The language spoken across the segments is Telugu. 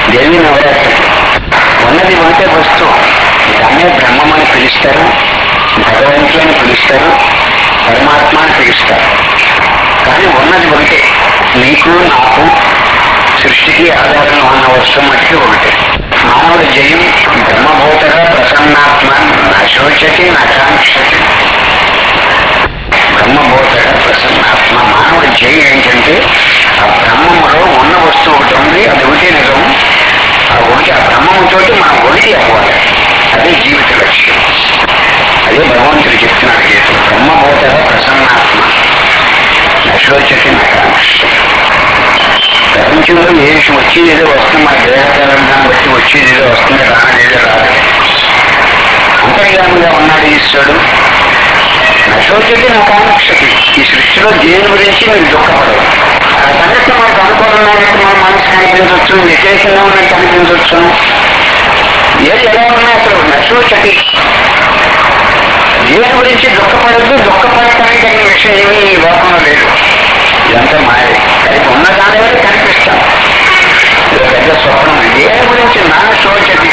దేవి నవరాత్రి ఉన్నది ఒకటే వస్తువు దాన్నే బ్రహ్మం అని పిలుస్తారు భగవంతుడు అని పిలుస్తారు పరమాత్మ అని పిలుస్తారు కానీ ఉన్నది ఒకటే నీకు నాకు సృష్టికి ఆధారంగా ఉన్న వస్తువు మటుకి ఒకటే మానవుడి జయం బ్రహ్మభూతగా ప్రసన్నాత్మ నా శోచతి నా కాంక్షతి బ్రహ్మభూతగా ప్రసన్నాత్మ మానవుడి జయం ఏంటంటే ఆ బ్రహ్మములో ఉన్న వస్తువు ఒకటి ఉంది అది ఒకటి నిజం ఆ ఒకటి ఆ బ్రహ్మముతో మనం ఒకటి అవ్వాలి అదే జీవిత లక్ష్యం అదే భగవంతుడు చెప్తున్నాడు గీతలో బ్రహ్మభూతగా ప్రసన్నాత్మ నశోచతి నా కాంక్ష ప్రపంచంలో ఏ విషయం వచ్చేది ఏదో వస్తుంది మన దేహకాలం దాన్ని బట్టి వచ్చేది ఏదో వస్తుంది రానేదో రాదు అంతర్యామిగా ఉన్నాడు ఈశ్వరుడు నశోచతి నా కాంక్షతి ఈ సృష్టిలో దేని గురించి మీరు దుఃఖపడదు ఆ సంగతి మనకు అనుకూలంగా ఉన్నట్టు మన మనసు కనిపించవచ్చు వ్యతిరేకంగా ఉన్నట్టు కనిపించవచ్చు ఏది ఎలా ఉన్నా అసలు నశోచతి దేని గురించి దుఃఖపడద్దు దుఃఖపడటానికి అనే విషయం ఏమీ ఈ లోకంలో లేదు ఇదంతా మాయ అది ఉన్న దాని వల్ల కనిపిస్తాం ఇది ఒక పెద్ద స్వప్నం దేని గురించి నా శోచతి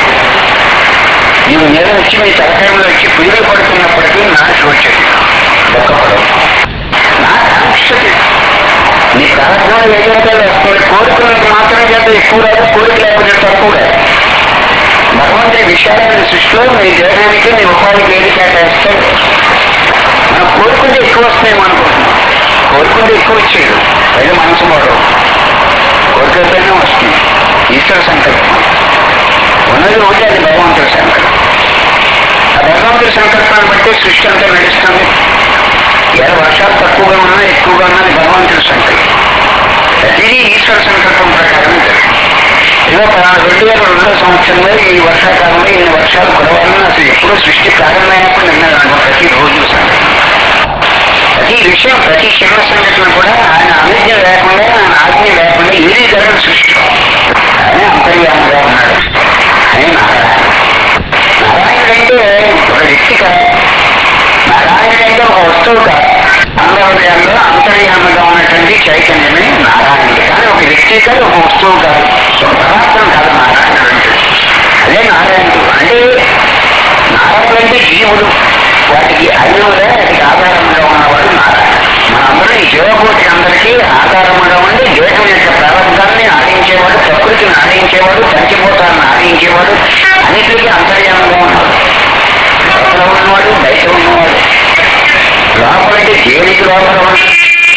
నీవు మీద వచ్చి మీ తలకాయంలో వచ్చి పిల్లలు పడుతున్నప్పటికీ నా శోచతి దుఃఖపడవు నా కాంక్షతి నీ ప్రార్థనలు ఏదైతే వస్తుంది కోరుకున్నది మాత్రమే చేత ఎక్కువ రాదు కోరిక లేకపోతే తక్కువ రాదు భగవంతుడి విశాలమైన సృష్టిలో మీ దేహానికి నీ ఉపాధికి ఏది కేటాయిస్తాడు మనం కోరుకుంటే ఎక్కువ వస్తాయేమో అనుకుంటున్నాం కోరుకుంటే ఎక్కువ వచ్చేది పైన మనసు మోడవు కోరికలపైన వస్తుంది ఈశ్వర సంకల్పం ఉన్నది ఒకటి అది భగవంతుడి సంకల్పం ఆ భగవంతుడి సంకల్పాన్ని బట్టి సృష్టి అంతా నడుస్తుంది ఎలా వర్షాలు తక్కువగా ఉన్నా ఎక్కువగా ఉన్నది భగవంతుడి సంకల్పం ప్రతిదీ ఈశ్వర సంకల్పం ప్రకారం జరుగుతుంది ఇదో రెండు వేల రెండో సంవత్సరంలో ఈ వర్షాకాలంలో ఈ వర్షాలు కురవాలని అసలు ఎప్పుడూ సృష్టి ప్రారంభమైనప్పుడు నిన్న ప్రతి రోజు సంఘటన ప్రతి విషయం ప్రతి చిన్న సంఘటన కూడా ఆయన అనుజ్ఞ లేకుండా ఆయన ఆజ్ఞ లేకుండా ఏది జరగదు సృష్టి ఆయన అంతర్యామంగా ఉన్నాడు ఆయన నారాయణ నారాయణుడు అంటే ఒక వ్యక్తి కాదు నారాయణుడు అంటే ఒక వస్తువు కాదు అందరూ అంతర్యామంగా ఉన్నటువంటి చైతన్యమే నారాయణుడు కానీ ఒక వ్యక్తి కాదు ఒక వస్తువు కాదు ఒక పదార్థం కాదు నారాయణుడు అంటే అదే నారాయణుడు అంటే నారాయణుడు అంటే జీవుడు వాటికి అన్నులే వాటికి ఆధారంగా ఉన్నవాడు నారాయణ మనందరం ఈ జీవకోటి అందరికీ ఆధారముగా ఉండి దేశం యొక్క ప్రారంభాన్ని ఆడించేవాడు ప్రకృతిని ఆడించేవాడు పంచిభూతాలను ఆడించేవాడు అన్నిటికీ అంతర్యామంగా ఉన్నాడు లోపల ఉన్నవాడు బయట ఉన్నవాడు లోపలికి దేనికి లోపల ఉన్నాడు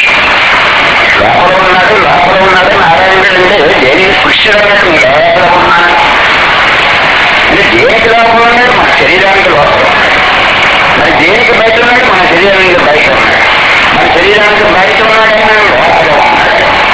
లోపల ఉన్నాడు లోపల ఉన్నాడు నారాయణుడు అంటే దేనికి పుష్యుడు అన్నట్టు లోపల ఉన్నాడు అంటే దేనికి లోపల ఉన్నాడు మన శరీరానికి లోపల ఉన్నాడు మరి దేనికి బయట ఉన్నాడు మన శరీరానికి బయట ఉన్నాడు మన శరీరానికి బయట ఉన్నాడైనా లోపల ఉన్నాడు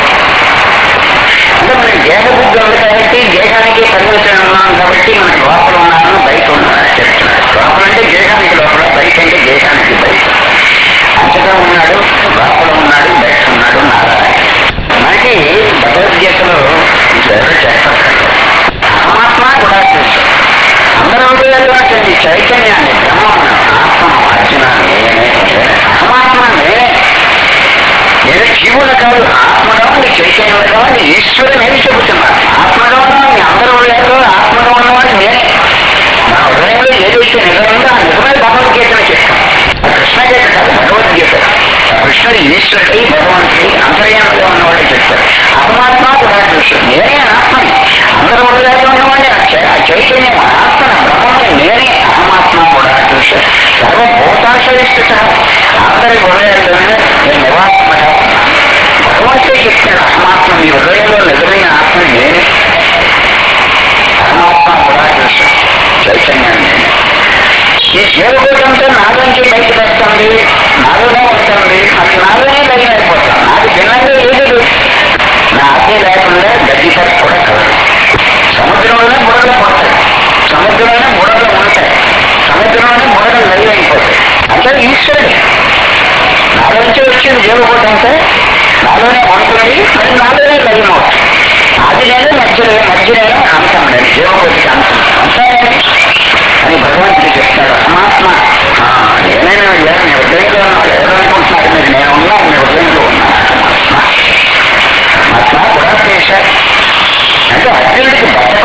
అంటే మనకి దేహ బుద్ధి ఉంది కాబట్టి దేహానికి పరిమితం ఉన్నాం కాబట్టి మనకి లోపల ఉన్నాను బయట ఉన్నాను చెప్తున్నాడు లోపల అంటే దేహానికి లోపల బయట అంటే దేహానికి బయట అంతగా ఉన్నాడు లోపల ఉన్నాడు బయట ఉన్నాడు నారాయణ మనకి భగవద్గీతలో ఎవరు చెప్పక్కర్లేదు పరమాత్మ కూడా తెలుసు అందరూ ఉన్నటువంటి చైతన్యాన్ని బ్రహ్మను ఆత్మను అర్జున నేనే నేనే పరమాత్మ నేనే నేను జీవుడు కాదు ఆత్మగా ఉంది చైతన్యుడుగా ఉంది ఈశ్వరుడు నేను చెబుతున్నాను ఆత్మగా ఉన్నాను అందరూ లేదు ఆత్మగా ఉన్నవాడు నేనే నా హృదయంలో ఏదైతే నిజముందో ఆ నిజమైన భగవద్గీతను చెప్తాను ఆ కృష్ణగీత కాదు భగవద్గీత ఆ కృష్ణుడు ఈశ్వరుడి భగవంతుడి అంతర్యామంలో ఉన్నవాడే చెప్తాడు పరమాత్మ కూడా తెలుసు నేనే ఆత్మని అందరూ హృదయంలో ఉన్నవాడే ఆ చై- ఆ చైతన్యం ఆత్మ బ్రహ్మని నేనే పరమాత్మ కూడా తెలుసు సర్వభూతాశ్రయిస్తుత అందరి హృదయాల్లోనే నేను నివాసముగా ఉన్నాను భగవంతుడే చెప్తాడు పరమాత్మ మీ హృదయంలో నిజమైన ఆత్మ నేనే పరమాత్మ కూడా తెలుసు చైతన్యం నేనే ఈ జీవభూతంతో నాలోంచి బయటకు వస్తుంది నాలోనే ఉంటుంది అది నాలోనే లైనైపోతాం నాకు భిన్నంగా ఏది లేదు. నా ఆజ్ఞ లేకుండా గడ్డి పట్టు కూడా కలదు సముద్రంలోనే బుడగలు పడతాయి సముద్రంలోనే బుడగలు ఉంటాయి సముద్రంలోనే బుడగలు లైవ్ అయిపోతాయి అంటే ఈశ్వరుడు నాలోంచి వచ్చిన జీవభూతంతో నాలోనే ఉంటుంది మరి నాలోనే లైవ్ అవుతుంది అది నేను మధ్యలో మధ్యలో అంతం లేదు జీవభూతికి అంతం అంతా అని భగవంతుడు చెప్తాడు పరమాత్మ ఆ, నేనైనా అయ్యా మీ హృదయంలో ఉన్నాడు ఎవరనుకుంటున్నారు మీరు నేను ఉన్నా మీ హృదయంలో ఉన్నాను పరమాత్మ పరమాత్మ కూడా చేశాడు అంటే అర్జునుడికి బద్ధకం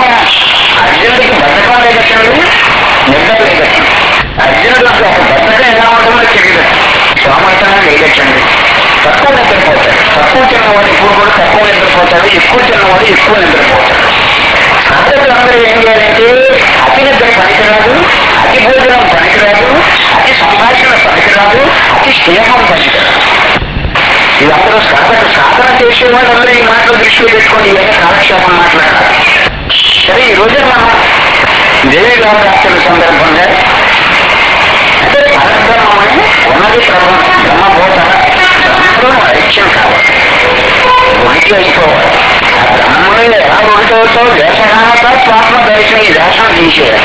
తిరగదు సోమర్థంగా లేదచ్చండి తక్కువ నిద్రపోతాడు తక్కువ తిన్నవాడు ఇప్పుడు కూడా తక్కువ నిద్రపోతాడు ఎక్కువ తిన్నవాడు ఎక్కువ నిద్రపోతాడు సాధకులందరూ ఏం చేయాలంటే అతి నిద్ర పనికిరాదు అతి భోజనం పనికిరాదు అతి సంభాషణ పనికిరాదు అతి స్నేహం పనికిరాదు ఇదందరూ సాధక సాధన చేసే వాళ్ళందరూ ఈ మాటలు దృష్టిలో పెట్టుకొని ఇవన్నీ కాలక్షేపం మాట్లాడాలి సరే ఈ రోజు మనం దేవి నవరాత్రుల సందర్భంగా అంటే పరబ్రహ్మమని ఉన్నది బ్రహ్మం బ్రహ్మభూత బ్రహ్మలో ఐక్యం కావాలి ఒకటి అయిపోవాలి ఆ బ్రహ్మలో ఎలా ఒకటి అవుతావు దేశకాలత స్వాత్మ దర్శనం ఈ దేశం తీసేయాలి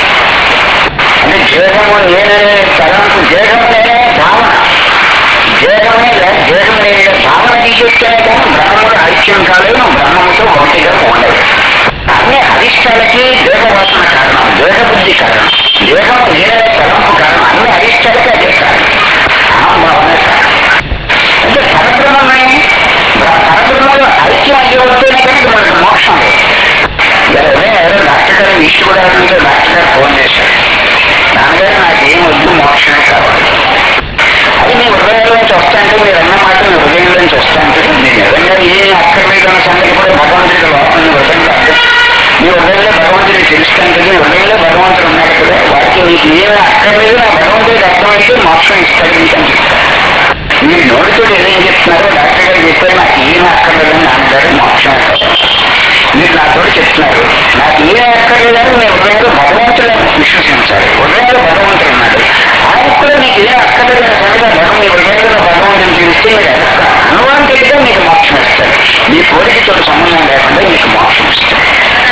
అంటే దేహము నేననే తలంపు దేహం నేనే భావన దేహమే దేహం లేని భావన తీసేస్తేనే కానీ బ్రహ్మముడు ఐక్యం కాలేదు బ్రహ్మముతో ఒకటిగా ఉండదు అన్ని అరిష్టాలకి దేహవాసన కారణం దేహ బుద్ధి కారణం దేహము నేననే తలంపు కారణం అన్ని అరిష్టాలకి అదే కారణం అహంభావనే కారణం అంటే పరబ్రహ్మమే పరబ్రహ్మలో ఐక్యం అయ్యి వస్తేనే కనుక మనకు మోక్షం లేదు ఇలా ఉదయం ఎవరో డాక్టర్ గారు ఇష్ట కూడా అంటే డాక్టర్ గారు ఫోన్ చేశారు నాన్నగారు నాకేం వద్దు మోక్షమే కావాలి అది మీ హృదయంలోంచి వస్తాంటే మీరు అన్న మాట మీ హృదయంలోంచి వస్తాంటే మీ నిజంగా ఏం అక్కర్లేదు అన్న సంగతి కూడా భగవంతుడికి లోపల మీ హృదయంలో అర్థం మీ హృదయంలో భగవంతుడిని తెలుస్తాంటే మీ హృదయంలో భగవంతుడు ఉన్నాడు కదా వాడికి మీకు ఏమి అక్కర్లేదు నా భగవంతుడికి అర్థమైతే మోక్షం ఇస్తాడు మీకు అని చెప్తారు మీరు నోటితో ఏం చెప్తున్నారో డాక్టర్ గారు చెప్పారు నాకు ఏం అక్కర్లేదని నాన్నగారు మోక్షం మీరు నాతో చెప్తున్నారు నాకు ఏం అక్కర్లేదని మీ హృదయంలో భగవంతుడని విశ్వసించాలి హృదయంలో భగవంతుడు ఉన్నాడు ఆయన కూడా మీకు ఏం అక్కర్లేదని సంగతి భగవం మీ హృదయంలో భగవంతుని తెలిస్తే మీరు ఎక్కడ అనుమానం తెలియదా మీకు మోక్షం ఇస్తారు మీ కోరికతో సంబంధం లేకుండా మీకు మోక్షం ఇస్తారు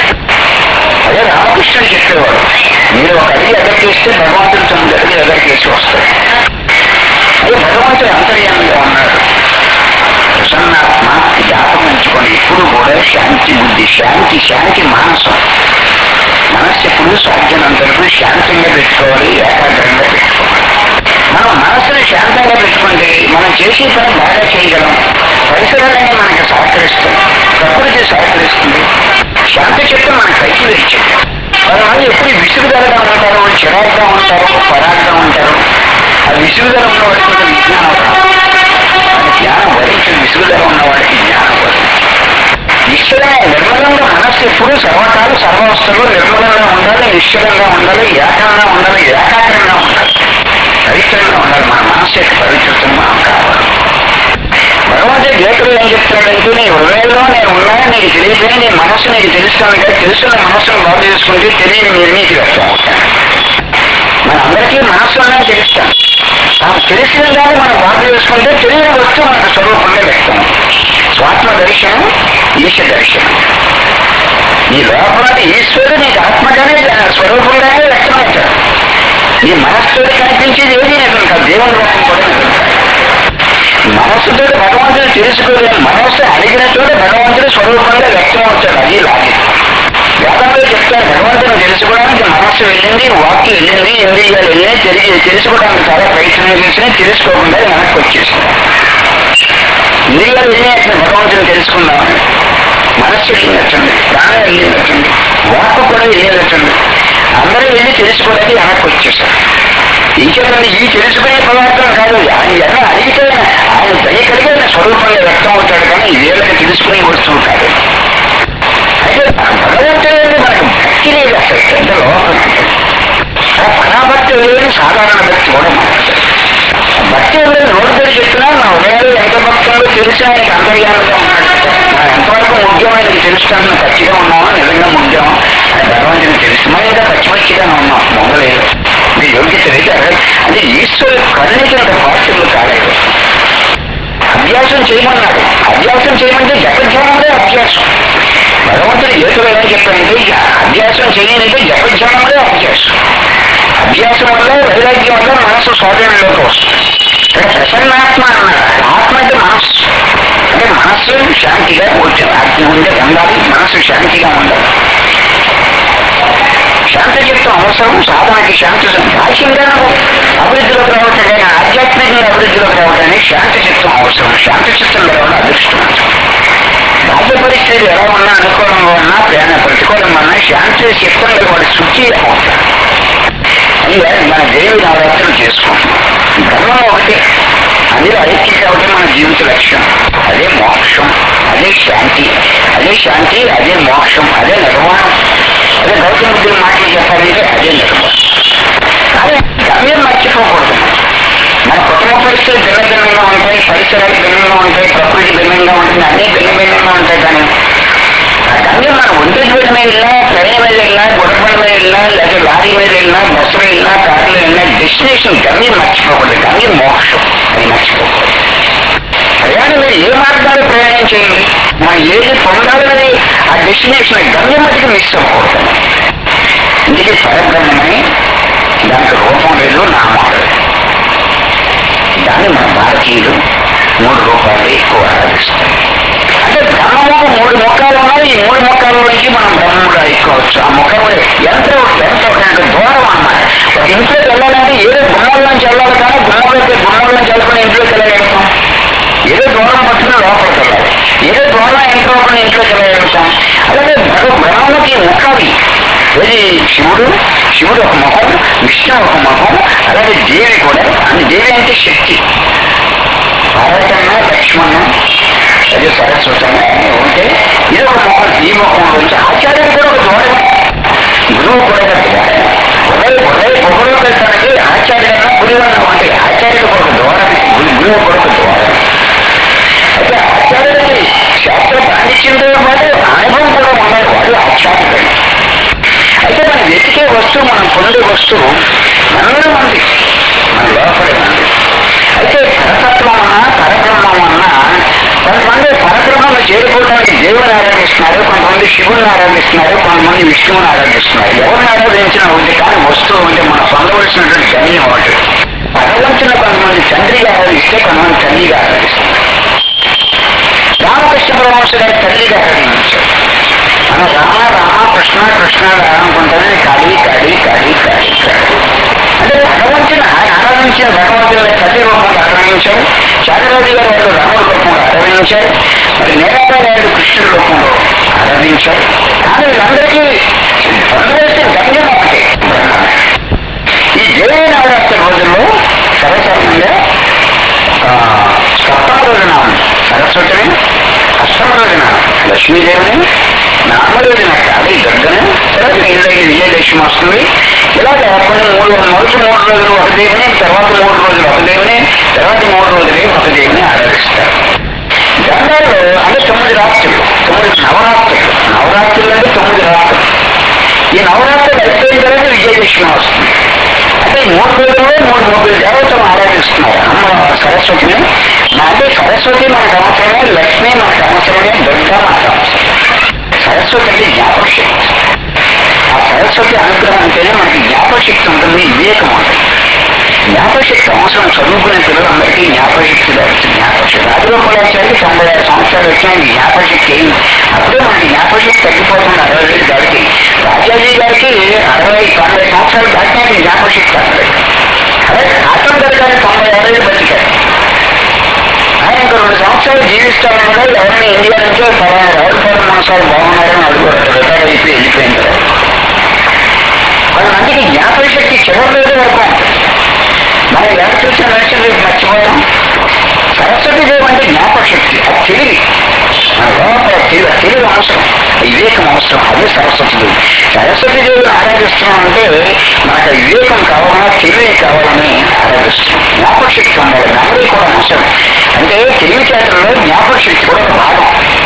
అదే రామకృష్ణుడు చెప్పేవాడు మీరు ఒక అడిగి ఎదరికేస్తే భగవంతుడు తొమ్మిది అడిగి ఎదరికేసి వస్తాడు అదే భగవంతుడు అంతర్యామిగా ఉన్నాడు ప్రసన్నాత్మ జ్ఞాపకం ఉంచుకొని ఇప్పుడు కూడా శాంతి బుద్ధి శాంతి శాంతి మానసం మనస్సు ఎప్పుడు సాధ్యమైనంతవరకు శాంతంగా పెట్టుకోవాలి ఏకాగ్రంగా పెట్టుకోవాలి మనం మనస్సుని శాంతంగా పెట్టుకుంటే మనం చేసే పని బాగా చేయగలం పరిసరాలన్నీ మనకి సహకరిస్తుంది ప్రకృతి సహకరిస్తుంది శాంతి చిత్తం మన కైకి ఇచ్చింది కొంతమంది ఎప్పుడు విసుగుదలగా ఉంటారు చిరాకుగా ఉంటారు పరాగ్గా ఉంటారు ఆ విసుగుదల ఉన్న వాడికి కొంచెం విజ్ఞానం రాదు అది జ్ఞానం వరించిన విసుగుదల ఉన్న వాడికి జ్ఞానం వరించింది నిశ్చలంగా నిర్మలంగా మనస్సు ఎప్పుడు సర్వకాలు సర్వవస్థలు నిర్మలంగా ఉండాలి నిశ్చలంగా ఉండాలి ఏకంగా ఉండాలి ఏకాగ్రంగా ఉండాలి పవిత్రంగా ఉండాలి మన మనస్సు యొక్క పవిత్రతను మనం కావాలి భగవంతుడు గీతలు ఏం చెప్తున్నాడంటే నీ హృదయంలో నేను ఉన్నాను నీకు తెలియపోయి నీ మనస్సు నీకు తెలుస్తాను కదా తెలుసున్న మనస్సును బాగు చేసుకుంటే తెలియని మీరు నీకు వ్యక్తం అవుతాను మన అందరికీ మనస్సు ఉందని తెలుస్తాం ఆ తెలిసిన దాన్ని మనం బాగు చేసుకుంటే తెలియని వస్తువు మనకు స్వరూపంగా వ్యక్తం స్వాత్మ దర్శనం ఈశ దర్శనం నీ లోపల ఈశ్వరుడు నీకు ఆత్మగానే స్వరూపంగానే వ్యక్తమవుతాడు నీ మనస్సుతో కనిపించేది ఏది నిజం కాదు దేవుని రూపం కూడా నిజం కాదు మనస్సుతో భగవంతుడు తెలుసుకోలేని మనస్సు అడిగిన చోట భగవంతుడు స్వరూపంగా వ్యక్తం అవుతాడు అది లాజిక్ వేదంలో చెప్తారు భగవంతుని తెలుసుకోవడానికి మనస్సు వెళ్ళింది వాక్యం వెళ్ళింది ఇంద్రియాలు వెళ్ళినాయి తెలియ తెలుసుకోవడానికి చాలా ప్రయత్నం చేసినా తెలుసుకోకుండా వెనక్కి వచ్చేసింది ఇంద్రియాలు వెళ్ళినట్టు భగవంతుని తెలుసుకుందామని మనస్సు వెళ్ళినట్టుంది ప్రాణం వెళ్ళినట్టుంది వాక్కు కూడా వెళ్ళినట్టుంది అందరూ వెళ్ళి తెలుసుకోవడానికి వెనక్కి వచ్చేసారు ఇంకేతండి ఈ తెలుసుకునే పదార్థం కాదు ఆయన ఎలా అడిగితే ఆయన దయ కలిగిన స్వరూపంగా వ్యక్తం అవుతాడు కానీ వీళ్ళకి తెలుసుకునే వస్తువు కాదు అయితే భగవంతుడు మనకు భక్తి లేదు అసలు పెద్ద లోపం ఆ పరాభక్తి లేని సాధారణ భక్తి కూడా మనకు భక్తి లేదు నోటి పేరు చెప్పినా నా హృదయంలో ఎంత భక్తుందో తెలిసి ఆయనకి అంతర్యాలుగా ఉన్నాడు నా ఎంతవరకు ముఖ్యం ఆయనకి తెలుస్తాను పచ్చిగా ఉన్నామా నిజంగా ముఖ్యం ఆయన భగవంతుని తెలుసు మరి ఇంకా పచ్చి పచ్చిగానే ఉన్నాం మొదలేదు మీ యోగ్యత అయితే అంటే ఈశ్వరు కరుణించిన పార్టీలు కాలేదు అభ్యాసం చేయమన్నాడు అభ్యాసం చేయమంటే జపధ్యానమే అభ్యాసం భగవంతుడు ఏతులు ఏమని చెప్పారంటే ఇక అభ్యాసం చేయనంటే జపధ్యానమే అభ్యాసం అభ్యాసం వల్ల వైరాగ్యం వల్ల మనసు స్వాధీనంలోకి వస్తుంది ఇక్కడ ప్రసన్నాత్మ అన్నారు ఆత్మ అంటే మనస్సు అంటే మనస్సు శాంతిగా వచ్చి అగ్ని ఉండే ఉండాలి మనస్సు శాంతిగా ఉండాలి శాంతి చిత్తం అవసరం సాధనకి శాంతి బాహ్యంగా అభివృద్ధిలోకి రావటం కానీ ఆధ్యాత్మికంగా అభివృద్ధిలోకి రావడానికి శాంతి చిత్తం అవసరం శాంతి చిత్తం రావడం అదృష్టం బాహ్య పరిస్థితులు ఎలా ఉన్నా అనుకూలంగా ఉన్నా ప్రేమ ప్రతికూలంగా ఉన్నా శాంతి చిత్తంలో వాడు శుద్ధి అవుతాడు అని మన దేవి నవరాత్రులు చేసుకుంటున్నాం బ్రహ్మ లక్ష్యం అదే మోక్షం అదే శాంతి అదే శాంతి అదే మోక్షం అదే నిర్మాణం అదే గౌతమ బుద్ధుని మాటలు చెప్పాలంటే అదే నిర్మాణం కానీ గమ్యం మర్చిపోకూడదు మన కుటుంబ పరిస్థితులు భిన్న భిన్నంగా ఉంటాయి పరిసరాలు భిన్నంగా ఉంటాయి ప్రకృతి భిన్నంగా ఉంటుంది అన్ని భిన్న భిన్నంగా ఉంటాయి కానీ ఆ గమ్యం మనం ఒంటి మీద వెళ్ళినా ట్రైన్ మీద వెళ్ళినా గుర్రపండ మీద వెళ్ళినా లేదా లారీ మీద వెళ్ళినా బస్సులో వెళ్ళినా కార్లో వెళ్ళినా డెస్టినేషన్ గమ్యం మర్చిపోకూడదు గమ్యం మోక్షం అది మర్చిపోకూడదు ప్రయాణం మీరు ఏ మార్గాలు ప్రయాణం చేయండి మనం ఏది పొందాలని ఆ డెస్టినేషన్ గమ్యం మటుకు మిస్ అవ్వకూడదు ఇందుకే పరబ్రహ్మని దానికి రూపం లేదు నామం లేదు దాన్ని మన భారతీయులు మూడు రూపాయలు ఎక్కువ ఆరాధిస్తారు అంటే బ్రహ్మముఖం మూడు ముఖాలు ఉన్నాయి ఈ మూడు ముఖాల నుంచి మనం బ్రహ్మముగా ఎక్కువచ్చు ఆ ముఖం ఎంత ఎంత ఒక దూరం అన్నమాట ఒక ఇంట్లోకి వెళ్ళాలంటే ఏదో గుమ్మల నుంచి వెళ్ళాలి కానీ గుమ్మలోకి గుమ్మల నుంచి వెళ్ళకుండా ఇంట్లోకి వెళ్ళగలుగుతాం ఏదో దూరం పట్టుకుని లోపలికి వెళ్ళాలి ఏదో దూరం ఎంటర్ అవ్వకుండా ఇంట్లోకి వెళ్ళగలుగుతాం అలాగే భగ బ్రహ్మకి ముఖాలు ఏది శివుడు శివుడు ఒక ముఖం విష్ణు ఒక ముఖం అలాగే దేవి కూడా అంటే దేవి అంటే శక్తి భారతన్న లక్ష్మణ అదే సరస్వతమ్మ ఉంటే ఇది ఒక ముఖం ఈ ముఖం నుంచి ఆచార్యుడు కూడా ఒక ద్వారం గురువు కూడా ఒక ద్వారం ఉదయ ఉదయ పొగలో పెట్టడానికి ఆచార్యుడు గురువు అంటే ఆచార్యుడు కూడా ఒక ద్వారం గురు- గురువు కూడా ఒక ద్వారం అయితే ఆచార్యుడికి శాస్త్ర పాండిత్యంతో పాటు అనుభవం కూడా ఉండాలి వాడు ఆచార్యుడు అయితే మనం వెతికే వస్తువు మనం పొందే వస్తువు మనలో ఉంది మన లోపలే ఉంది అయితే పరతత్వం అన్నా పరబ్రహ్మం అన్నా కొంతమంది పరబ్రహ్మను చేరుకోవడానికి దేవుని ఆరాధిస్తున్నారు కొంతమంది శివుని ఆరాధిస్తున్నారు కొంతమంది విష్ణువుని ఆరాధిస్తున్నారు ఎవరిని ఆరాధించినా ఉంది కానీ వస్తువు అంటే మనం పొందవలసినటువంటి గమ్యం ఒకటి భగవంతుని కొంతమంది తండ్రిగా ఆరాధిస్తే కొంతమంది తల్లిగా ఆరాధిస్తారు రామకృష్ణ పరమహంస గారి తల్లిగా ఆరాధించారు మన రామ రామ కృష్ణ కృష్ణ రామ అనుకుంటానే కాళీ కాళీ కాళీ కాళీ కాళీ అంటే భగవంతుని ఆయన ఆరాధించిన భగవంతుని తల్లి రూపంలో ఆరాధించారు చాగరాజు గారు వాళ్ళు రాముడి రూపంలో ఆరాధించారు మరి నేరాబాయి గారు కృష్ణుడి రూపంలో ఆరాధించారు కానీ వీళ్ళందరికీ పొందవలసిన గమ్యం ఒకటే బ్రహ్మమే ఈ దేవి నవరాత్రి రోజుల్లో సర్వసాధారణంగా ఆ, సప్తమ రోజున సరస్వతిని అష్టమ రోజున లక్ష్మీదేవిని నాలుగో రోజున కాళీ గద్దని తర్వాత నీళ్ళకి విజయలక్ష్మి వస్తుంది ఇలాగ కొన్ని మూడు మొదటి మూడు రోజులు ఒక దేవుని తర్వాత మూడు రోజులు ఒక దేవుని తర్వాత మూడు రోజులు ఒక దేవుని ఆరాధిస్తారు గంగాలో అంటే తొమ్మిది రాత్రులు తొమ్మిది నవరాత్రులు నవరాత్రులు అంటే తొమ్మిది రాత్రులు ఈ నవరాత్రులు అయిపోయిన తర్వాత విజయదశమి వస్తుంది అంటే ఈ మూడు రోజుల్లో మూడు ముగ్గురు దేవతలు ఆరాధిస్తున్నారు అమ్మ సరస్వతిని మా అంటే సరస్వతి మనకు అవసరమే లక్ష్మి మనకు అవసరమే దుర్గా మనకు అవసరం సరస్వతి అంటే జ్ఞాపక శక్తి ఆ సరస్వతి అనుగ్రహం అంటేనే మనకి జ్ఞాపక శక్తి ఉంటుంది వివేకం ఉంటుంది జ్ఞాపక శక్తి అవసరం చదువుకునే పిల్లలందరికీ జ్ఞాపక శక్తి దొరుకుతుంది జ్ఞాపక శక్తి రాజగోపాలాచార్యకి తొంభై ఆరు సంవత్సరాలు వచ్చినా ఈ జ్ఞాపక శక్తి ఏం అప్పుడే మనకి జ్ఞాపక శక్తి తగ్గిపోతుంది అరవై వేలు దాటికి రాజాజీ గారికి అరవై తొంభై సంవత్సరాలు దాటినా ఈ జ్ఞాపక శక్తి తగ్గలేదు అలాగే ఆటం గారి తొంభై ఆరు వేలు బతికారు ఆయన ఇంకో రెండు సంవత్సరాలు జీవిస్తారని కూడా ఎవరిని ఇండియా నుంచో పలానా రావులపాలెం మనసాలు బాగున్నారని అడుగుతారు రిటైర్ అయిపోయి వెళ్ళిపోయిన తర్వాత కొంతమందికి జ్ఞాపక శక్తి చివరి రోజు వరకు ఉంటుంది మనం ఎవరు చూసిన మనిషిని రేపు మర్చిపోతాం సరస్వతి దేవి అంటే జ్ఞాపక శక్తి అది తెలివి మన లోపల తెలివి తెలివి అవసరం వివేకం అవసరం అదే సరస్వతి దేవి సరస్వతి దేవిని ఆరాధిస్తున్నాం అంటే మనకు ఆ వివేకం కావాలన్నా తెలివి కావాలని ఆరాధిస్తున్నాం జ్ఞాపక శక్తి ఉండాలి మెమరీ కూడా అవసరం అంటే తెలివితేటల్లో జ్ఞాపక శక్తి కూడా ఒక భాగం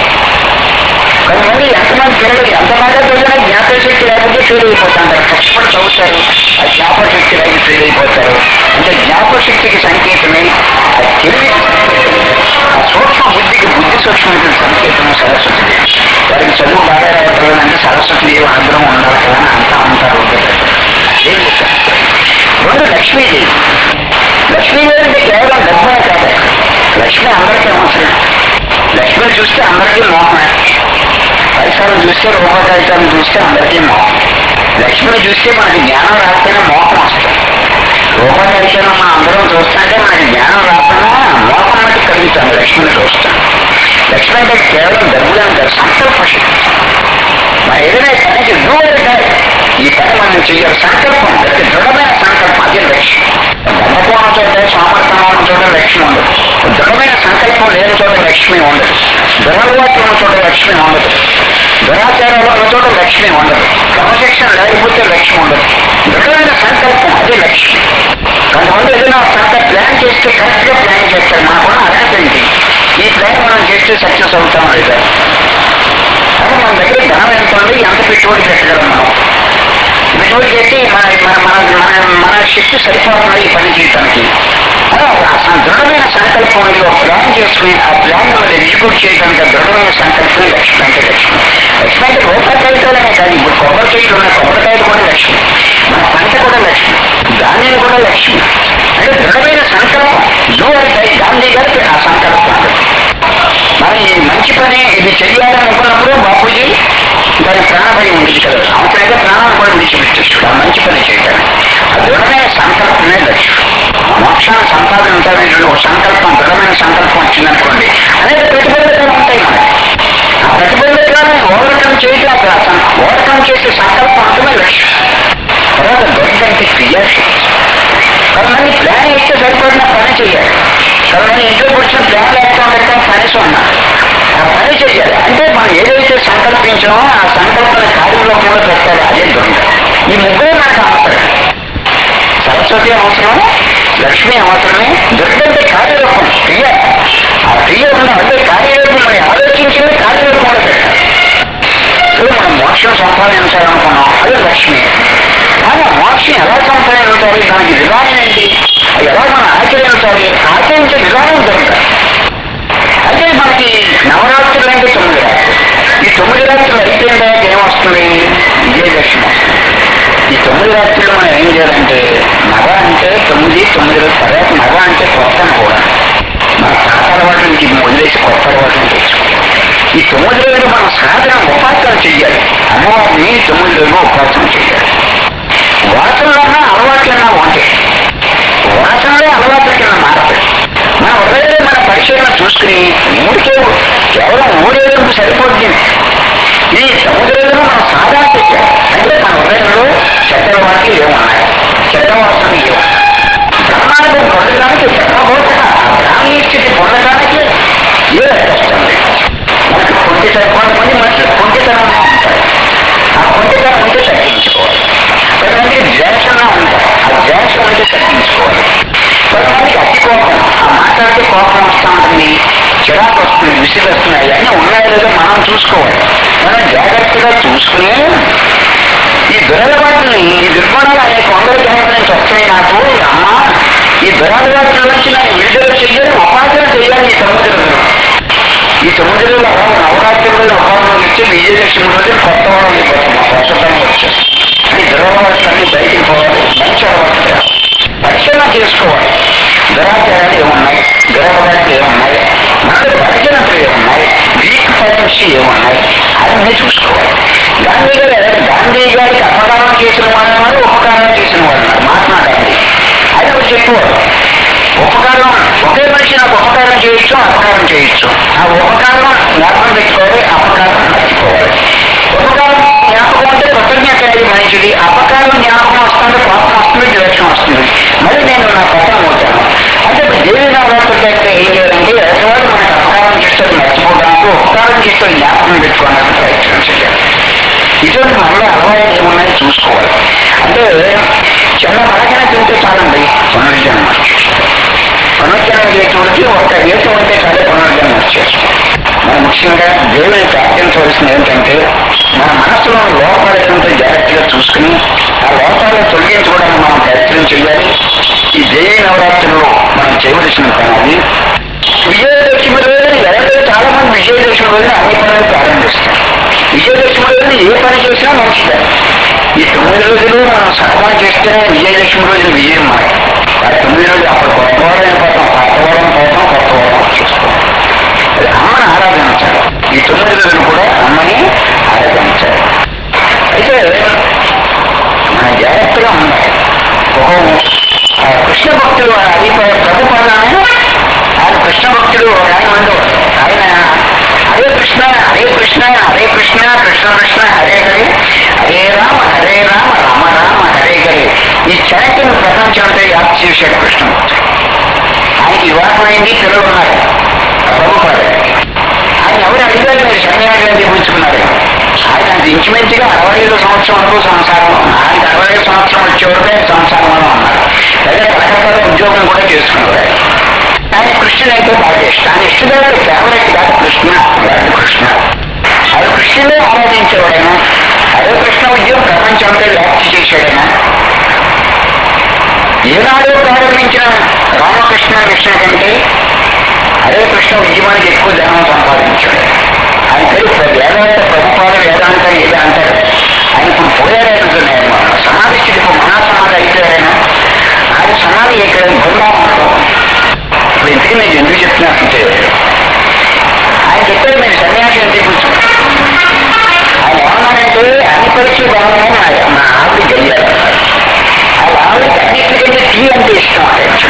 కొంతమంది ఎంతమంది పిల్లలు ఎంత బాగా చదివినా జ్ఞాపక శక్తి లేకపోతే ఫెయిల్ అయిపోతుంటారు కష్టపడి చదువుతారు ఆ జ్ఞాపక శక్తి లేక ఫెయిల్ అయిపోతారు అంటే జ్ఞాపక శక్తికి సంకేతమే ఆ తెలివి ఆ సూక్ష్మ బుద్ధికి బుద్ధి సూక్ష్మకి సంకేతం సరస్వతి దేవి వారికి చదువు బాగా రావట్లేదు అంటే సరస్వతి దేవి అనుగ్రహం ఉండాలి కదా అని అంతా ఉంటారు ఏం చెప్పారు రెండు లక్ష్మీదేవి లక్ష్మీదేవి అంటే కేవలం డబ్బునే కాదు లక్ష్మి అందరికీ అవసరం లక్ష్మిని చూస్తే అందరికీ మోహమే పరిసరం చూస్తే రూపకాయితాన్ని చూస్తే అందరికీ మోహం లక్ష్మిని చూస్తే మనకి జ్ఞానం రాకపోయినా మోహం వస్తుంది రూపకాయితాన్ని మనం అందరం చూస్తుంటే మనకి జ్ఞానం రాకుండా మోహం మట్టి కలుగుతాం లక్ష్మిని చూస్తాం లక్ష్మి అంటే కేవలం డబ్బులు అంటారు సంకల్ప శక్తి మనం ఏదైనా పనికి దూరం కాదు ఈ పని మనం చెయ్యాలి సంకల్పం గట్టి దృఢమైన సంకల్పం అదే లక్ష్యం దండకోణం చోట సామర్థ్యం చోట లక్ష్యం ఉండదు దృఢమైన సంకల్పం లేని చోట లక్ష్మి ఉండదు దురలవాట్లు ఉన్న చోట లక్ష్మి ఉండదు దురాచారాలు ఉన్న చోట లక్ష్మి ఉండదు క్రమశిక్షణ లేకపోతే లక్ష్మి ఉండదు దృఢమైన సంకల్పం అదే లక్ష్మి కొంతమంది ఏదైనా ఒక ప్లాన్ చేస్తే కరెక్ట్ గా ప్లాన్ చేస్తారు మనకున్న అర్హత ఏంటి ఈ ప్లాన్ మనం చేస్తే సక్సెస్ అవుతాం లేదా అదే మన దగ్గర ధనం ఎంత ఉంది ఎంత పెట్టుబడి పెట్టగలం మనం పెట్టుబడి పెట్టి మన మన మన మన మన శక్తి సరిపోతుంది ఈ పని చేయడానికి అలా ఒక అస- దృఢమైన సంకల్పం అనేది ఒక ప్లాన్ చేసుకుని ఆ ప్లాన్ మనం ఎగ్జిక్యూట్ చేయడానికి ఆ దృఢమైన సంకల్పమే లక్ష్మి అంటే లక్ష్మి లక్ష్మి అంటే రూపాయి కాగితాలనే కాదు ఇప్పుడు కొబ్బరి చెట్లు ఉన్నాయి కొబ్బరికాయలు కూడా లక్ష్మి మన పంట కూడా లక్ష్మి ధాన్యం కూడా లక్ష్మి అంటే దృఢమైన సంకల్పం డూ అంటే గాంధీ గారికి ఆ సంకల్పం ఉంటుంది మరి ఈ మంచి పని ఇది చెయ్యాలని అనుకున్నప్పుడు బాపూజీ దాని ప్రాణభయం ఉండేది కదా అవసరమైతే ప్రాణాలు కూడా విడిచిపెట్టేస్తాడు ఆ మంచి పని చేయడానికి ఆ దృఢమైన సంకల్పమే లక్ష్యం మోక్షాన్ని సంపాదించాలనేటువంటి ఒక సంకల్పం దృఢమైన సంకల్పం వచ్చిందనుకోండి అనేక ప్రతిబంధకాలు ఉంటాయి మనకి ఆ ప్రతిబంధకాలను ఓవర్కమ్ చేయడం అక్కడ ఓవర్కమ్ చేసే సంకల్పం అంటమే లక్ష్యం తర్వాత దొరికంటే క్రియాశక్తి కొంతమంది ప్లాన్ ఇస్తే సరిపడిన పని చేయాలి కొంతమంది ఇంట్లో కూర్చొని ప్లాన్ లేకుండా పెట్టడం కనీసం ఉన్నారు ఆ పని చేయాలి అంటే మనం ఏదైతే సంకల్పించామో ఆ సంకల్పన కార్యరూపంలో పెట్టాలి అదే దొంగ ఈ ముగ్గురు మనకు అవసరం సరస్వతి అవసరం లక్ష్మి అవసరమే దొరికంటే కార్యరూపం క్రియ ఆ క్రియ ఉన్న అంటే కార్యరూపం మనం ఆలోచించింది కార్యరూపంలో పెట్టాలి ఇప్పుడు మనం మోక్షం సంపాదించాలనుకున్నాం అది లక్ష్మి కానీ ఆ మోక్షం ఎలా సంపాదించాలి దానికి విధానం ఏంటి అది ఎలా మనం ఆచరించాలి ఆచరించే విధానం దొరకాలి అంటే మనకి నవరాత్రులు అంటే తొమ్మిది రాత్రులు ఈ తొమ్మిది రాత్రులు అయిపోయిన తర్వాత ఏమొస్తుంది విజయదశమి వస్తుంది ఈ తొమ్మిది రాత్రులు మనం ఏం చేయాలంటే నవ అంటే తొమ్మిది తొమ్మిది రోజుల తర్వాత నవ అంటే కొత్త కూడా మన పాత అలవాటు నుంచి వదిలేసి కొత్త అలవాటు తెచ్చుకోవాలి ఈ తొమ్మిది రోజులు మనం సాధన ఉపాసన చెయ్యాలి అమ్మవారిని తొమ్మిది రోజులు ఉపాసన చెయ్యాలి వాసనలన్నా అలవాట్లన్నా ఉంటాయి వాసనలే అలవాట్ల కింద మారతాయి మన హృదయంలో మన పరిశీలన చూసుకుని ఊరికే కేవలం ఊరేగింపు సరిపోతుంది ఈ సముద్రంలో మనం సాధన పెట్టాం అంటే మన హృదయంలో చెడ్డ అలవాట్లు ఏమున్నాయి చెడ్డ వాసనలు ఏమున్నాయి బ్రహ్మాండం పొందడానికి బ్రహ్మబోధన బ్రాహ్మీ స్థితి పొందడానికి ఏ కష్టం లేదు మనకి కొంటితనం కొంతమంది మనుషులు కొంటితనంగా ఉంటారు ఆ కొంటితనం ఉంటే తగ్గించుకోవాలి కొంతమంది ద్వేషంగా ఉంటారు ఆ ద్వేషం ఉంటే తగ్గించుకోవాలి కొంతమందికి అతి కోపం ఆ మాట్లాడితే కోపం వస్తూ ఉంటుంది చిరాకు వస్తుంది విసిగి వస్తుంది అవన్నీ ఉన్నాయో లేదో మనం చూసుకోవాలి మనం జాగ్రత్తగా చూసుకుని ఈ దురలవాటిని ఈ దుర్గుణాలు అనేక వందల జన్మల నుంచి వస్తాయి నాకు అమ్మ ఈ దురలవాట్ల నుంచి నాకు విడుదల చెయ్యాలి ఉపాసన చేయాలి ఈ తొమ్మిది రోజులు ఈ తొమ్మిది రోజులు అలా నవరాత్రి రోజులు ఉపాసన ఇచ్చి విజయలక్ష్మి రోజు కొత్త వారం అయిపోతుంది స్వచ్ఛతనం వచ్చేసి ఈ దురలవాట్లన్నీ బయటికి పోవాలి మంచి అలవాట్లు పరిశీలన చేసుకోవాలి దురాచారాలు ఏమున్నాయి దురలవాట్లు ఏమున్నాయి మనకు బలహీనతలు ఏమున్నాయి వీక్ పాయింట్స్ ఏమున్నాయి అన్నీ చూసుకోవాలి గాంధీ గారు గాంధీ గారికి అపకారం చేసిన వాడు ఉపకారం చేసిన వాడు ఉన్నారు మహాత్మా గాంధీ ఆయన ఒకటి చెప్పేవాడు ఉపకారం ఒకే మనిషి నాకు ఉపకారం చేయొచ్చు అపకారం చేయొచ్చు ఆ ఉపకారం జ్ఞాపకం పెట్టుకోవాలి అపకారం మర్చిపోవాలి ఉపకారం జ్ఞాపకం అంటే కృతజ్ఞత అనేది మంచిది అపకారం జ్ఞాపకం వస్తుంటే కోపం వస్తుంది ద్వేషం వస్తుంది మరి నేను నా పక్కన అవుతాను అంటే ఇప్పుడు దేవి నవరాత్రులు అయితే ఏం చేయాలంటే ఎదుటివాడు మనకు అపకారం చేస్తే మర్చిపోవడానికి ఉపకారం చేస్తే జ్ఞాపకం పెట్టుకోవడానికి ప్రయత్నం చేయాలి ఇటువంటి మనలో అలవాటు ఏమున్నాయి చూసుకోవాలి అంటే చిన్న మరకన తింటే చాలండి పునర్జన్మ పునర్జన్మ చేసేవాడికి ఒక్క వేషం ఉంటే చాలే పునర్జన్మ వచ్చేస్తుంది మనం ముఖ్యంగా దేవుని ప్రార్థించవలసింది ఏంటంటే మన మనసులో లోపాలు ఏంటంటే జాగ్రత్తగా చూసుకుని ఆ లోపాలను తొలగించుకోవడానికి మనం ప్రయత్నం చేయాలి ఈ దేవి నవరాత్రుల్లో మనం చేయవలసిన పని అది విజయదశమి రోజున ఎవరైతే చాలా మంది విజయదశమి రోజున అన్ని పనులు ప్రారంభిస్తారు విజయదశమి రోజున ఏ పని చేసినా మంచిదే ఈ తొమ్మిది రోజులు మనం సక్రమం చేస్తేనే విజయదశమి రోజున విజయం మనకి ఆ తొమ్మిది రోజులు అప్పుడు కొత్త వారం అయిపోతాం కొత్త వారం పోతాం కొత్త వారం వచ్చేస్తాం అది అమ్మని ఆరాధించాలి ఈ తొమ్మిది రోజులు కూడా అమ్మని ఆరాధించాలి అయితే మన జాగ్రత్తగా ఉండాలి ఒక ఆ కృష్ణ భక్తుడు అది ప్రభుపాదాన్ని ఆయన కృష్ణ భక్తుడు ఒక ఆయన ఉండేవాడు ఆయన హరే కృష్ణ హరే కృష్ణ హరే కృష్ణ కృష్ణ కృష్ణ హరే హరే హరే రామ హరే రామ రామ రామ హరే హరే ఈ చాటింగ్ ప్రపంచం అంతా వ్యాప్తి చేశాడు కృష్ణ భక్తుడు వివాహమైంది పిల్లలు ఉన్నారు ప్రభుపాద ఆయన ఎవరు అడిగారు మీరు సన్యాసం ఎందుకు పుచ్చుకున్నారు ఆయన అది ఇంచుమించుగా అరవై ఐదు సంవత్సరం వరకు సంసారంలో ఉన్నారు ఆయన అరవై ఐదు సంవత్సరం వచ్చే వరకు ఆయన సంసారంలో ఉన్నారు లేదా కలకత్తాలో ఉద్యోగం కూడా చేసుకున్నారు ఆయన. ఆయన కృష్ణుడు అయితే బాగా ఇష్టం ఆయన ఇష్టదేవత ఫేవరెట్ కాదు కృష్ణ అలాంటి కృష్ణ అది కృష్ణుడే ఆరాధించేవాడైనా అదే కృష్ణ ఉద్యోగం ప్రపంచం అంతా వ్యాప్తి చేశాడైనా ఏనాడు ప్రారంభించిన రామకృష్ణ మిషన్ కంటే హరే కృష్ణ ఉద్యమానికి ఎక్కువ ధనం సంపాదించాడు ఆయన పేరు ప్ర- వేదాంత ప్రభుపాద వేదాంత ఏదో అంటారు ఆయన ఇప్పుడు పోయారనుకున్నాను సమాధి స్థితి ఇప్పుడు మహాసమాధి అయిపోయారైనా ఆయన సమాధి ఇక్కడ బృందావనంలో ఇప్పుడు ఇంతకీ నేను ఎందుకు చెప్తున్నానంటే ఆయన చెప్పారు మీరు సన్యాసి అంటే కూర్చో ఆయన ఏమన్నారంటే అన్ని పరీక్షలు బాగున్నాయి నా నా ఆవిడ గెలియారు ఆ ఆవిడకి అన్నిటికంటే టీ అంటే ఇష్టం అంటే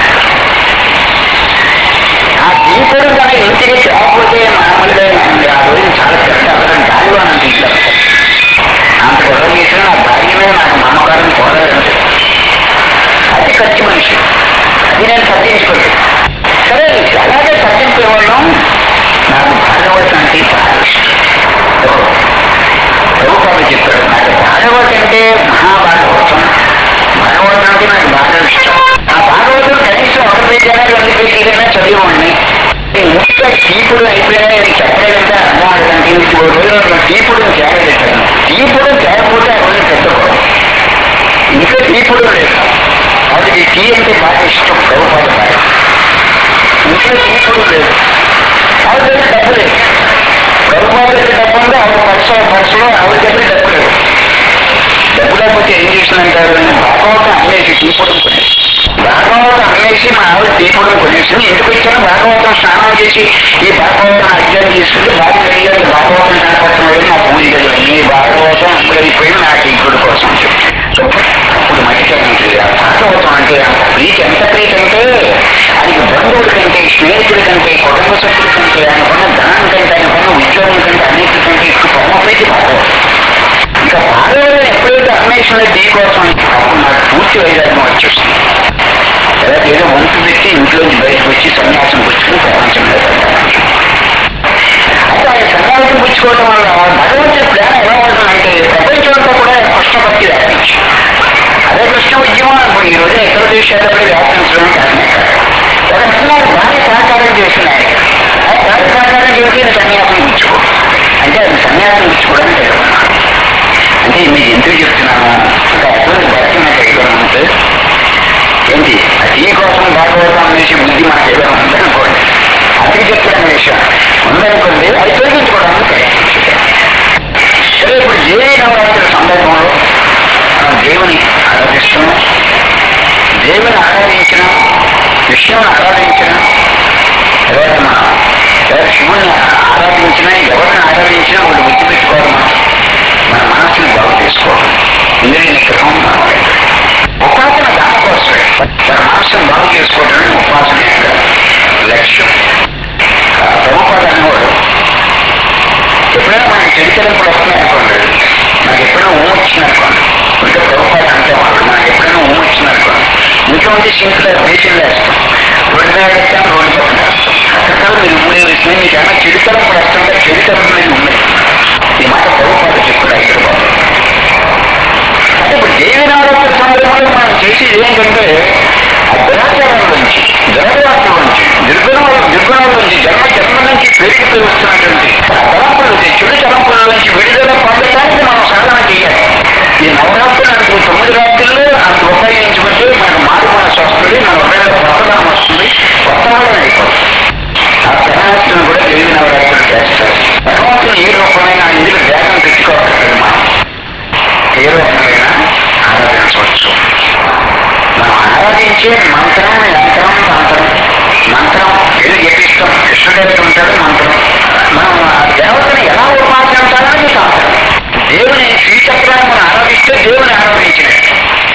ఆ టీ కూడా తన ఇంటికి తేకపోతే మామూలుగా ఉంది. ఆ రోజు చాలా పెద్ద అతను గాలిలో నన్ను ఇంట్లో అంత గొడవ చేసిన నా భార్య మీద నాకు నమ్మకాలను పోరాడు అది ఖర్చు మనిషి అది నేను పట్టించుకోలేదు సరే అలాగే పట్టించుకోవడం నాకు భాగవతం అంటే చాలా ఇష్టం ప్రభుత్వాలు చెప్పాడు నాకు భాగవతం అంటే మహాభాగవతం భాగవతం అంటే నాకు బాగా ఇష్టం ఆ భాగవతం కనీసం ఒక పేజీనా రెండు పేజీలైనా చదివండి ముఖ్య తీపుడు అయిపోయినాయి అని చెప్పలేదంటే అర్థం అవ్వడానికి ఇంకో రోజు నేను తీపుడు చేరలేదు తీపుడు చేరకపోతే ఆ రోజు పెట్టుకోవడం ఇంకా తీపుడు లేదు ఆవిడకి టీ అంటే బాగా ఇష్టం ప్రభుత్వాలు బాగా ఇంకా తీపుడు లేదు ఆవిడ దగ్గర డబ్బు లేదు ప్రభుత్వాల దగ్గర డబ్బు ఉందో ఆవిడ పర్సు పర్సులో ఆవిడ దగ్గర డబ్బు లేదు డబ్బు లేకపోతే ఏం చేసిందంటారు భాగవతం అమ్మేసి టీపొడం కొనేసి భాగవతం అమ్మేసి మా ఆవిడ టీపొడం కొనేసి ఇంటికి వచ్చాను భాగవతం స్నానం చేసి ఈ భాగవతం అర్జన్ తీసుకుని బాగా తెలియాలి భాగవతం కనపడుతున్నాడు నా పూజ గదిలో ఈ భాగవతం అమ్ముడైపోయి నా టీపుడు కోసం చెప్పి అప్పుడు మధ్యతరండి ఆ భాగవతం అంటే అంత ప్రీతి ఎంత ప్రీతి అంటే ఆయనకి బంధువుల కంటే స్నేహితుల కంటే కుటుంబ సభ్యుల కంటే ఆయనకున్న ధనం కంటే ఆయనకున్న ఉద్యోగం కంటే అన్నిటికంటే ఎక్కువ పరమ ప్రీతి భాగవతం ఇంకా భాగవతం ఎప్పుడైతే అన్వేషణ టీ కోసం అప్పుడు నాకు పూర్తి వైరాగ్యం వచ్చేస్తుంది తర్వాత ఏదో వంతు పెట్టి ఇంట్లోంచి బయటకు వచ్చి సన్యాసం పుచ్చుకుని ప్రపంచం మీద అయితే ఆయన సన్యాసం పుచ్చుకోవడం వల్ల భగవంతుడి ప్రేమ ఎలా ఉంటుందంటే ప్రపంచం అంతా కూడా కృష్ణభక్తి వ్యాపించి అదే కృష్ణ ఉద్యమం ఇప్పుడు ఈ రోజు ఇతర దేశాల్లో కూడా వ్యాపించడం కారణమే ఒక రకంగా భార్య సహకారం చేసిన ఆయన ఆ భార్య సహకారం చేసి ఈయన సన్యాసం పుచ్చుకో అంటే అది సన్యాసం పుచ్చుకోవడానికి ఎదుర్కొన్నాను అంటే మీకు ఎందుకు చెప్తున్నాను ఇంకా అటువంటి భక్తి నాకు ఎదురు ఉంటే ఏంటి ఆ టీ కోసం భాగవతం అనేసి బుద్ధి మనకు ఏదో ఉందనుకోండి అతికి చెప్పిన విషయం ఉందనుకోండి అది తొలగించుకోవడానికి ప్రయత్నించారు సరే ఇప్పుడు దేవి నవరాత్రి సందర్భంలో మనం దేవుని ఆరాధిస్తున్నాం దేవుని ఆరాధించిన విష్ణువుని ఆరాధించిన తర్వాత మనం ఎవరు శివుని ఆరాధించినా ఎవరిని ఆరాధించినా వాళ్ళు గుర్తుపెట్టుకోవడం మనం మన మనసుని బాగు చేసుకోవడం ఇంద్రియ నిగ్రహం మనం ఉపాసన దానికోసమే మన మనసును బాగు చేసుకోవడమే ఉపాసన యొక్క లక్ష్యం ఆ ప్రభుపాద అనేవాడు ఎప్పుడైనా మనకి చెడితరింపులు వస్తున్నాయి అనుకోండి నాకు ఎప్పుడైనా ఊమ వచ్చింది అనుకోండి ఇంకా ప్రభుపాద అంటే వాళ్ళు మనకి ఎప్పుడైనా ఊమ వచ్చింది అనుకోండి ఇంట్లో ఉంటే సింపుల్ బేసిన్ వేస్తాం రోడ్డు మీద వేస్తాం రోడ్డు పక్కన వేస్తాం అక్కడ మీరు ఊరే వేసినాయి మీకు ఏమైనా చెడితరింపులు వస్తుంటే చెడితరింపులు మీకు ఉన్నాయి ఈ మాట ప్రభుపాద చెప్పుడు హైదరాబాద్ అంటే ఇప్పుడు దేవి నవరాత్రి సందర్భంలో మనం చేసేది ఏంటంటే ఆ దురాచారం నుంచి దురభ్యాసం నుంచి దుర్గుణాల దుర్గుణాల నుంచి జన్మ జన్మ నుంచి పెరిగిపోయి వస్తున్నటువంటి ఆ తలంపుల నుంచి చెడు తలంపుల నుంచి విడుదల పొందడానికి మనం సాధన చేయాలి ఈ నవరాత్రులు అంటే తొమ్మిది రాత్రులు అంత ఉపయోగించుకుంటే మనకు మారు మనసు వస్తుంది మన హృదయంలో కొత్తదనం వస్తుంది కొత్త వాళ్ళని అయిపోతుంది ఆ శరణార్థులను కూడా దేవి నవరాత్రులు చేస్తారు భగవంతుని ఏ రూపమైన ఇందులో వేగం తెచ్చుకోవాలి మనం ఏ రూపమైనా ఆరాధించవచ్చు మనం ఆరాధించే మంత్రం యంత్రం తంత్రం మంత్రం ఏదో జపిస్తాం కృష్ణదేవత ఉంటాడు మంత్రం మనం ఆ దేవతని ఎలా ఉపాసించాలని తంత్రం దేవుని శ్రీచక్రాన్ని మనం ఆరాధిస్తే దేవుని ఆరాధించినట్టు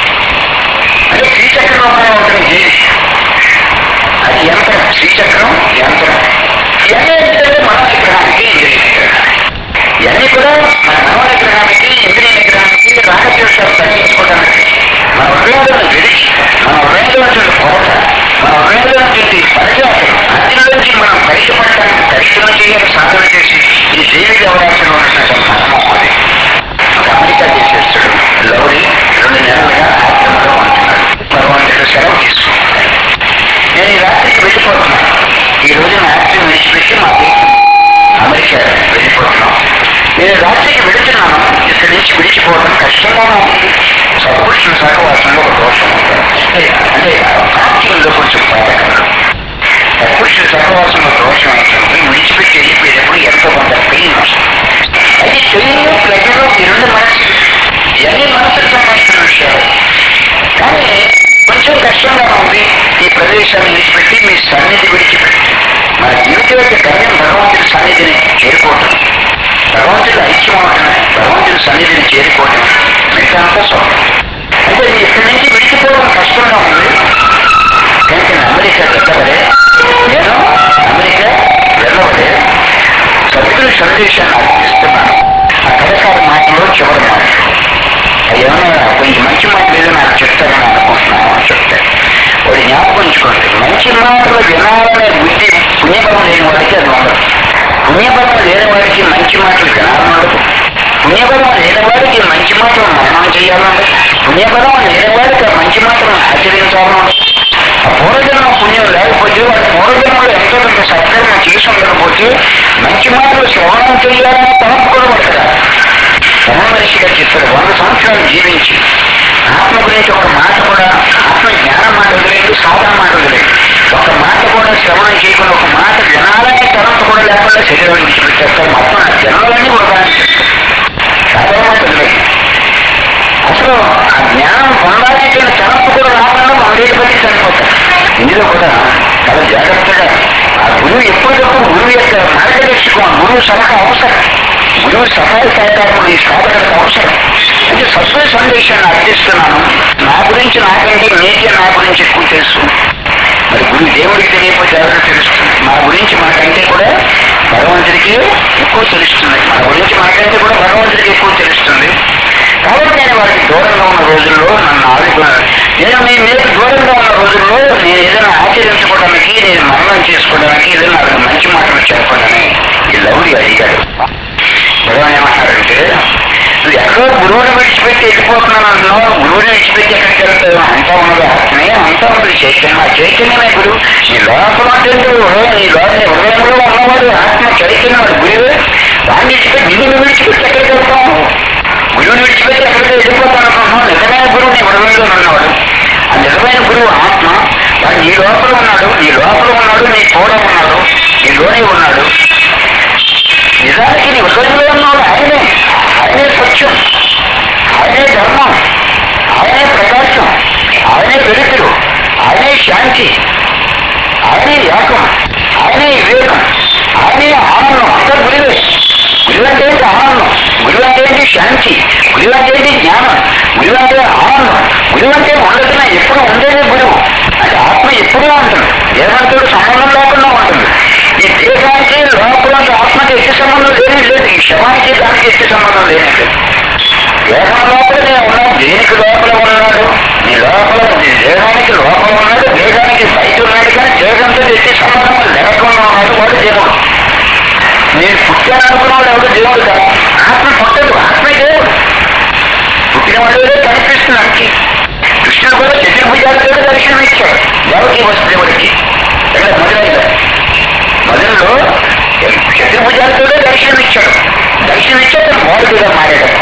అంటే శ్రీచక్ర రూపంలో ఉంటుంది దేవి అది యంత్రం శ్రీచక్రం యంత్రం ఇవన్నీ ఏంటంటే మన విగ్రహానికి ఇంద్రియ నిగ్రహానికి ఇవన్నీ కూడా మన మనో నిగ్రహానికి ఇంద్రియ నిగ్రహానికి రాగద్వేషాలు తగ్గించుకోవడానికి మన హృదయంలో విడిచి మన హృదయంలో కొరత మన హృదయంలో పరిచయం చేయాలి సాధన చేసి ఈ దేవి దేవరాశిలో ఉన్నటువంటి మర్మం అది ఒక అమెరికా చేసేస్తాడు లౌరి రెండు నెలలుగా ఆశ్రమంలో ఉంటున్నాడు భగవంతుడు సెలవు తీసుకుంటాడు నేను ఈ రాత్రికి వెళ్ళిపోతున్నాను ఈ రోజు నా ఆశ్రమం విడిచిపెట్టి మా దేశం అమెరికా వెళ్ళిపోతున్నాం నేను రాత్రికి వెళుతున్నాను ఇక్కడి నుంచి విడిచిపోవడం కష్టంగానే ఉంది సత్పురుషుల సహవాసంలో ఒక దోషం ఉంటుంది అంటే కాంతిలో కొంచెం బాధకరం సత్పురుషుల సహవాసంలో దోషం ఏంటంటే విడిచిపెట్టి వెళ్ళిపోయేటప్పుడు ఎంతో కొంత పెయిన్ వస్తుంది అది పెయిన్ ప్లెజర్ ఈ రెండు మనసు ఇవన్నీ మనసుకు సంబంధించిన విషయాలు కానీ కొంచెం కష్టంగా ఉంది ఈ ప్రదేశాన్ని విడిచిపెట్టి మీ సన్నిధి విడిచిపెట్టి మన జీవితం యొక్క గమ్యం భగవంతుడి సన్నిధిని చేరుకోవటం భగవంతుడి ఐక్యం అవటమే భగవంతుడి సన్నిధిని చేరుకోవటం మిగతా అంతా స్వప్నం అంటే నేను ఇక్కడి నుంచి విడిచిపోవడం కష్టంగా ఉంది కనుక నేను అమెరికా వెళ్ళవలే నేను అమెరికా వెళ్ళవలే సద్గురు సందేశాన్ని అర్పిస్తున్నాను ఆ కథకారి మాటలో చివరి మాటలు అది ఏమన్నా కొంచెం మంచి మాటలు ఏదో నాకు చెప్తారని అనుకుంటున్నాను అని చెప్తాను వాడు జ్ఞాపకం ఉంచుకోండి మంచి మాటలు వినాలనే బుద్ధి పుణ్యబలం లేని వాడికి అది ఉండదు పుణ్యబలం లేని వాడికి మంచి మాటలు వినాలని ఉండదు పుణ్యబలం లేని వాడికి మంచి మాటలు మననం చేయాలని పుణ్యబలం లేని వాడికి ఆ మంచి మాటలను ఆచరించాలని ఉండదు ఆ పూర్వజన్మ పుణ్యం లేకపోతే వాడి పూర్వజన్మలో ఎంతో కొంత సత్కర్మ చేసి ఉండకపోతే మంచి మాటలు శ్రవణం చేయాలని తలంపు కూడా పడతారు రమణ మనిషి గారు చెప్పారు వంద సంవత్సరాలు జీవించి ఆత్మ గురించి ఒక మాట కూడా ఆత్మ జ్ఞానం మాట వదిలేదు సాధన మాట వదిలేదు ఒక మాట కూడా శ్రవణం చేయకుండా ఒక మాట వినాలని తలంపు కూడా లేకుండా శరీరం విడిచిపెట్టేస్తారు మొత్తం ఆ జన్మలన్నీ కూడా దాన్ని చెప్తారు సాధన మాట వదిలేదు అసలు ఆ జ్ఞానం పొందాల్సిన తలంపు కూడా రాకుండా వందేళ్ళ బట్టి చనిపోతారు ఇందులో కూడా చాలా జాగ్రత్తగా ఆ గురువు ఎప్పటికప్పుడు గురువు యొక్క మార్గదర్శకం ఆ గురువు సలహా అవసరం గురువు సహాయ సహకారం ఈ సాధనకు అవసరం అంటే సత్వ సందేశాన్ని అర్థిస్తున్నాను నా గురించి నాకంటే మీకే నా గురించి ఎక్కువ తెలుసు మరి గురువు దేవుడికి తెలియకపోతే ఎవరికి తెలుస్తుంది మన గురించి మనకంటే కూడా భగవంతుడికి ఎక్కువ తెలుస్తుంది మన గురించి మనకంటే కూడా భగవంతుడికి ఎక్కువ తెలుస్తుంది కాబట్టి నేను వారికి దూరంగా ఉన్న రోజుల్లో నన్ను ఆదుకున్నాను నేను మీ మీకు దూరంగా ఉన్న రోజుల్లో నేను ఏదైనా ఆచరించుకోవడానికి నేను మరణం చేసుకోవడానికి ఏదైనా నాకు మంచి మాటలు చెప్పాలని ఈ లౌడి అడిగాడు భగవాన్ ఏమంటారంటే నువ్వు ఎక్కడో గురువుని విడిచిపెట్టి వెళ్ళిపోతున్నాను అంటున్నావు గురువుని విడిచిపెట్టి ఎక్కడికి వెళ్తావు అంతా ఉన్నది ఆత్మే అంతా ఉన్నది చైతన్యం ఆ చైతన్యమే గురువు నీ లోపల అంటే నీ లోపల నీ హృదయంలో ఉన్నవాడు ఆత్మ చైతన్యం వాడు గురువే వాడిని విడిచిపెట్టి నిన్ను విడిచిపెట్టి ఎక్కడికి వెళ్తావు గురువుని విడిచిపెట్టి ఎక్కడికి వెళ్ళిపోతాను అనుకుంటున్నావు నిజమైన గురువు నీ హృదయంలో ఉన్నవాడు ఆ నిజమైన గురువు ఆత్మ వాడు నీ లోపల ఉన్నాడు నీ లోపల ఉన్నాడు నీ కూడా ఉన్నాడు నీలోనే ఉన్నాడు నిజానికి నీ హృదయంలో ఉన్నాడు ఆయనే ఆయనే సత్యం ఆయనే ధర్మం ఆయనే ప్రకాశం ఆయనే వెలుతురు ఆయనే శాంతి ఆయనే యాకం ఆయనే వివేకం ఆయనే ఆనందం అంతా గురువే గురువు అంటే ఏంటి ఆనందం గురువు అంటే ఏంటి శాంతి గురువు అంటే ఏంటి జ్ఞానం గురువు అంటే ఆనందం గురువు అంటే ఉండదున్నా ఎప్పుడు ఉండేది గురువు అంటే ఆత్మ ఎప్పుడూ ఉంటుంది దేవంతో సంబంధం లేకుండా ఉంటుంది ఈ దేహానికి లోపల ఆత్మకి ఎట్టి సంబంధం లేని లేదు ఈ శవానికి దానికి ఎట్టి సంబంధం లేని లేదు దేహం లోపల నేను ఉన్నాను దేనికి లోపల ఉన్నాడు నీ లోపల నీ దేహానికి లోపల ఉన్నాడు దేహానికి బయట ఉన్నాడు కానీ దేహంతో ఎట్టి సంబంధం లేకుండా ఉన్నాడు వాడు దేవుడు నేను పుట్టాను అనుకున్నాడు ఎవడు దేవుడు కాదు ఆత్మ పుట్టదు ఆత్మే దేవుడు పుట్టిన వాడు కనిపిస్తుంది అంతే కృష్ణుడు కూడా చతుర్భుజాలతో దర్శనం ఇచ్చాడు దేవకి వసుదేవుడికి ఎక్కడ మొదలైందో మొదల్లో చతుర్భుజాలతో దర్శనం ఇచ్చాడు దర్శనం ఇచ్చి అతను బాలుడుగా మారాడు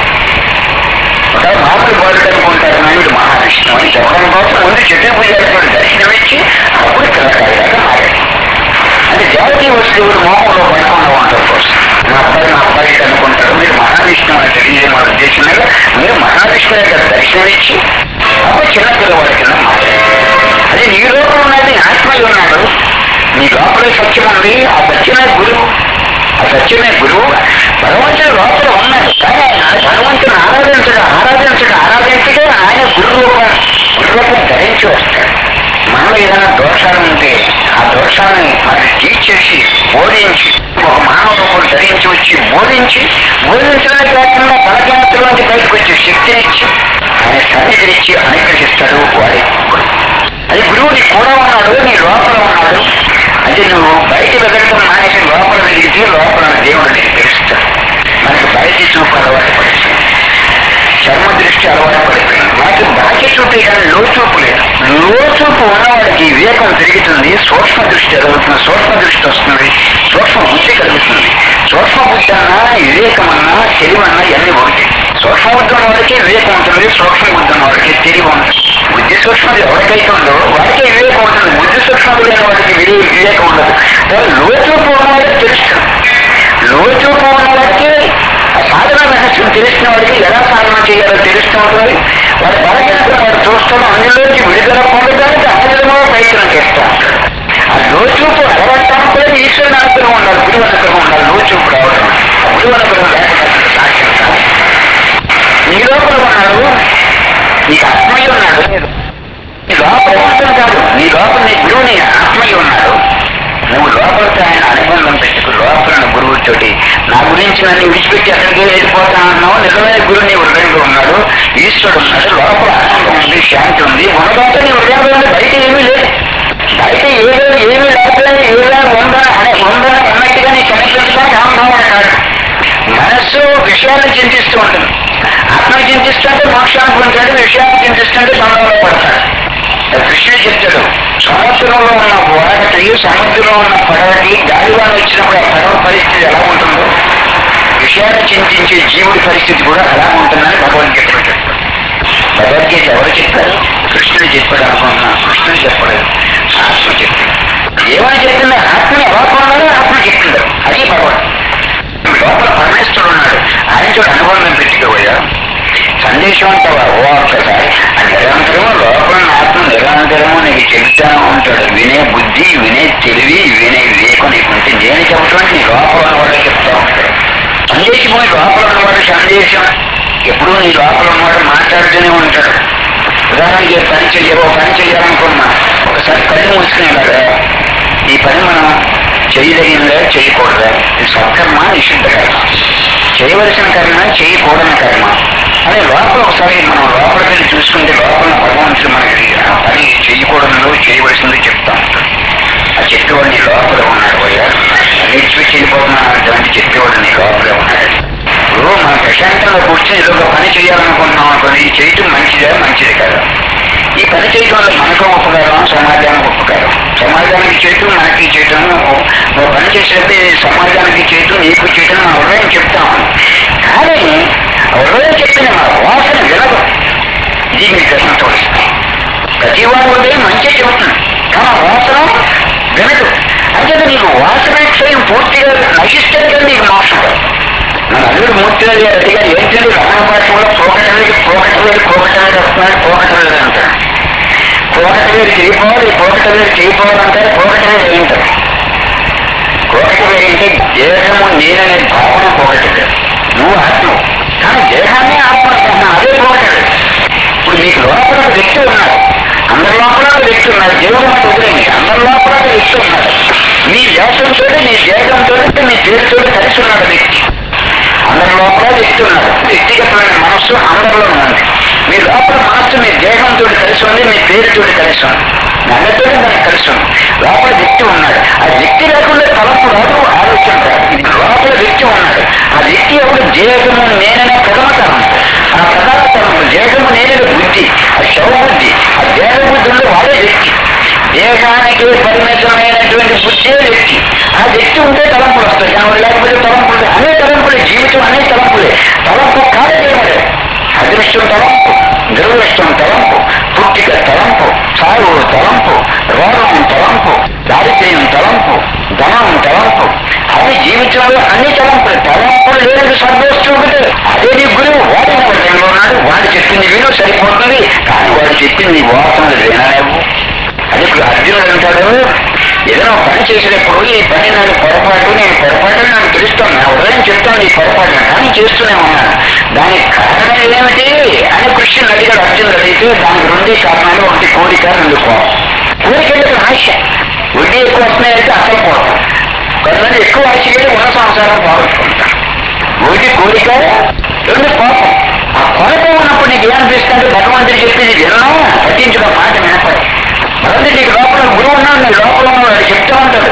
ఒక మామూలు బాలుడు అనుకుంటారు నాయుడు మహావిష్ణు అని చెప్పడం కోసం ముందు చతుర్భుజాలతో దర్శనం ఇచ్చి అప్పుడు కలకారిలాగా మారాడు అంటే దేవకి వస్తువులు మోహంలో పడకుండా ఉండడం కోసం నా అబ్బాయి నా అబ్బాయి అనుకుంటారు మీరు మహావిష్ణు అని తెలియజేయడం వాళ్ళ ఉద్దేశం మీద మీరు మహావిష్ణు యొక్క దర్శనం ఇచ్చి అప్పుడు చిన్న పిల్లవాడి కింద మాట్లాడారు అది నీ లోపల ఉన్నది ఆత్మయ్య ఉన్నాడు నీ లోపలే సత్యం ఉంది ఆ సత్యమే గురువు ఆ సత్యమే గురువు భగవంతుడు లోపల ఉన్నాడు కానీ ఆ భగవంతుని ఆరాధించడు ఆరాధించడు ఆరాధించడు ఆయన గురు రూపం గురు రూపం ధరించి వస్తాడు మనలో ఏదైనా దోషాలు ఉంటే ఆ దోషాన్ని మనకి తీర్చేసి బోధించి ఒక మానవ రూపం ధరించి వచ్చి బోధించి బోధించడమే కాకుండా తలజాతుల్లోంచి బయటకు వచ్చే శక్తినిచ్చి ఆయన సన్నిధినిచ్చి అనుగ్రహిస్తాడు వాడి గురువు అది గురువు నీ కూడా ఉన్నాడు నీ లోపల ఉన్నాడు అంటే అంటే నువ్వు బయట వెతకడం మానేసి లోపల వెలిగితే లోపల దేవుడు నీకు తెలుస్తాడు మనకి బయట చూపు అలవాటు పడుతుంది చర్మ దృష్టి అలవాటు పడిపోయింది మనకి బాహ్య చూపే కానీ లోచూపు లేదు లోచూపు ఉన్నవాడికి వివేకం పెరుగుతుంది సూక్ష్మ దృష్టి ఎదుగుతుంది సూక్ష్మ దృష్టి వస్తుంది సూక్ష్మ బుద్ధి కలుగుతుంది సూక్ష్మ బుద్ధి అన్నా వివేకం అన్నా తెలివన్నా ఇవన్నీ ఒకటి సూక్ష్మ బుద్ధి ఉన్న వాడికి వివేకం ఉంటుంది సూక్ష్మ బుద్ధి ఉన్న వాడికి తెలివి ఉంటుంది బుద్ధి సూక్ష్మది ఎవరికైతే ఉందో వాడికి వివేకం ఉంటుంది బుద్ధి సూక్ష్మది లేని వాడికి వివే- వివేకం ఉండదు కానీ లోచూపు ఉన్నవాడికి తెలుస్తుంది లోచూపు ఉన్నవాడికి ఆ సాధన రహస్యం తెలిసిన వాడికి ఎలా సాధన చేయాలో తెలుస్తూ ఉంటుంది వాడి బలహీనతను వాడు చూస్తాడు అందులోంచి విడుదల పొందడానికి అహజమో ప్రయత్నం చేస్తూ ఉంటాడు ఆ లోచూపు అలవటానికి కూడా ఈశ్వరుని అనుగ్రహం ఉండాలి గురువు అనుగ్రహం ఉండాలి లోచూపు రావడం ఆ గురువు అనుగ్రహం లేకుండా అసలు సాధ్యం కాదు నీ లోపల ఉన్నాడు నీకు ఆత్మయ్య ఉన్నాడు నీ లోపల ఉండటం కాదు నీ లోపల నీ గురువుని ఆత్మయ్య ఉన్నాడు నువ్వు లోపలితో ఆయన అనుబంధం పెట్టుకు లోపల ఉన్న గురువుతోటి నా గురించి నన్ను విడిచిపెట్టి ఎక్కడికి వెళ్ళిపోతా అన్నావు నిజమైన గురువు నీ హృదయంలో ఉన్నాడు ఈశ్వరుడు ఉన్నాడు లోపల ఆనందం ఉంది శాంతి ఉంది ఉన్నదంతా నీ హృదయంలో ఉంది బయట ఏమీ లేదు బయట ఏదో ఏమీ లేకపోతే ఏదో ఉందా అనే ఉందా ఉన్నట్టుగా నీ కనిపించడానికి ఆనందం కాదు మనస్సు విషయాన్ని చింతిస్తూ ఉంటుంది ఆత్మ చింతిస్తుంటే మోక్షానికి ఉంటాడు విషయాన్ని చింతిస్తుంటే సంబంధంలో పడతాడు కృష్ణుడు చెప్తాడు సముద్రంలో ఉన్న ఓడకి సముద్రంలో ఉన్న పడవకి గాలివాన వచ్చినప్పుడు ఆ పడవ పరిస్థితి ఎలా ఉంటుందో విషయాన్ని చింతించే జీవుడి పరిస్థితి కూడా ఎలా ఉంటుందని భగవద్గీతలో చెప్తాడు భగవద్గీత ఎవరు చెప్పారు కృష్ణుడు చెప్పాడు అనుకుంటున్నా కృష్ణుడు చెప్పలేదు ఆత్మ చెప్పింది ఏమని చెప్పిందో ఆత్మని ఎలా కొన్నారో ఆత్మ చెప్పింది అది భగవద్గీత లోపల పరమేశ్వరుడు ఉన్నాడు ఆయన చూడు అనుబంధం పెట్టుకోబోయా సందేశం అంటావా ఓ ఒక్కసారి ఆ నిరంతరము లోపల ఉన్న ఆత్మ నిరంతరము నీకు చెబుతాను ఉంటాడు వినే బుద్ధి వినే తెలివి వినే వివేకం నీకు ఉంటే నేను చెప్పడం నీ లోపల ఉన్నవాడు చెప్తా ఉంటాడు సందేశం పోయి లోపల ఉన్నవాడు సందేశం ఎప్పుడూ నీ లోపల ఉన్నవాడు మాట్లాడుతూనే ఉంటాడు ఉదాహరణకి ఏ పని చెయ్యవో పని చెయ్యాలనుకున్నా ఒకసారి కళ్ళు మూసుకునేలాగా ఈ పని మనం చేయదగినదా చేయకూడదా ఇది సత్కర్మ నిషిద్ధ కర్మ చేయవలసిన కర్మ చేయకూడని కర్మ అదే లోపల ఒకసారి మనం లోపలికి వెళ్ళి చూసుకుంటే లోపల భగవంతుడు మనకి ఆ పని చేయకూడదు చేయవలసింది చెప్తా ఉంటాడు ఆ చెప్పేవాడు నీ లోపల ఉన్నాడు పోయా విడిచిపెట్టి వెళ్ళిపోతున్నాను అటువంటి చెప్పేవాడు నీ లోపలే ఉన్నాడు ఇప్పుడు మనం ప్రశాంతంగా కూర్చొని ఏదో ఒక పని చేయాలనుకుంటున్నాం అనుకోండి ఇది చేయటం మంచిదే మంచిది కదా ఈ పని చేయటం వల్ల మనకు ఉపకారం సమాజానికి ఉపకారం సమాజానికి చేయటం మనకి చేయటం ఓ పని చేసేటప్పుడు ఇది సమాజానికి చేయటం నీకు చేయటం నా హృదయం చెప్తాం కానీ ఆ హృదయం చెప్పిన మన వాసన వినదు ఇది మీరు గ్రహించవలసింది ప్రతి వాడు ఉదయం మంచి చెబుతుంది కానీ ఆ వాసన వినదు అంటే నీకు వాసన క్షయం పూర్తిగా నశిస్తే కదా నీకు మోసం కాదు మన అల్లుడు మూర్తిరాజు గారు అడిగారు ఏంటంటే రమణ భాషలో పోకటవేది పోకటవేది పోకటవేది వస్తున్నాడు పోకటవేది అంటారు పోకటవేది చేయిపోవాలి పోకటవేది చేయిపోవాలి అంటారు పోకటవేది ఏంటారు పోకటవేది అంటే దేహము నేననే భావన పోకటవేది నువ్వు ఆత్మ కానీ దేహాన్ని ఆత్మ అనుకుంటున్నావు అదే పోకటవేది ఇప్పుడు మీకు లోపల ఒక వ్యక్తి ఉన్నాడు అందరి లోపల ఒక వ్యక్తి ఉన్నాడు దేవుడు మాట వదిలేండి అందరి లోపల ఒక వ్యక్తి ఉన్నాడు మీ దేశంతో మీ దేశంతో మీ పేరుతో కలిసి ఉన్నాడు వ్యక్తి అందరి లోపల వ్యక్తి ఉన్నాడు వ్యక్తిగతమైన మనస్సు అందరిలో ఉంది మీ లోపల మనస్సు మీ దేహంతో కలిసి ఉంది మీ పేరుతో కలిసి ఉంది మీ అందరితో దానికి కలిసి ఉంది లోపల వ్యక్తి ఉన్నాడు ఆ వ్యక్తి లేకుండా తలపు రాదు ఆలోచన రాదు ఇది లోపల వ్యక్తి ఉన్నాడు ఆ వ్యక్తి ఎవడు దేహము నేననే ప్రథమ తరం ఆ ప్రధాన తరం దేహము నేననే బుద్ధి ఆ శవ బుద్ధి ఆ దేహ బుద్ధుల్లో వాడే వ్యక్తి దేహానికి పరిమితమైనటువంటి బుద్ధే వ్యక్తి ఆ వ్యక్తి ఉంటే తలంపులు వస్తాయి కానీ లేకపోతే తలంపులు అనే తలంపులే జీవితం అనే తలంపులే తలంపు కాలేదేమో అదృష్టం తలంపు దురదృష్టం తలంపు పుట్టిక తలంపు సాగు తలంపు రోగం తలంపు దారిద్ర్యం తలంపు ధనం తలంపు అన్ని జీవితంలో అన్ని తలంపులు తలంపులు లేని సంతోషం ఒకటే అదే నీ గురువు వాడి వర్గంలో ఉన్నాడు వాడు చెప్పింది విను సరిపోతుంది కానీ వాడు చెప్పింది వాసనలు వినలేవు అది ఇప్పుడు అర్జునుడు అంటాడు ఏదైనా ఒక పని చేసేటప్పుడు ఈ పని నాకు పొరపాటు నేను పొరపాటు అని నాకు తెలుస్తాను నా ఉదయం చెప్తాను ఈ పొరపాటు కానీ చేస్తూనే ఉన్నాను దానికి కారణం ఏమిటి అని కృష్ణుడు అడిగాడు అర్జునుడు అడిగితే దానికి రెండే కారణాలు ఒకటి కోరిక రెండు కోపం కోరిక అంటే ఆశ వడ్డీ ఎక్కువ వస్తున్నాయంటే అసలు పోతాం కొంతమంది ఎక్కువ ఆశ కలిగి ఉన్న సంసారం పోగొట్టుకుంటాం ఒకటి కోరిక రెండు కోపం ఆ కోపం ఉన్నప్పుడు నీకు ఏమనిపిస్తుంటే భగవంతుడు చెప్పింది విన్నా పట్టించుకో మాట వినపడు భగవంతుడు నీకు లోపల గురువు ఉన్నాడు నీ లోపల ఉన్నాడు చెప్తా ఉంటాడు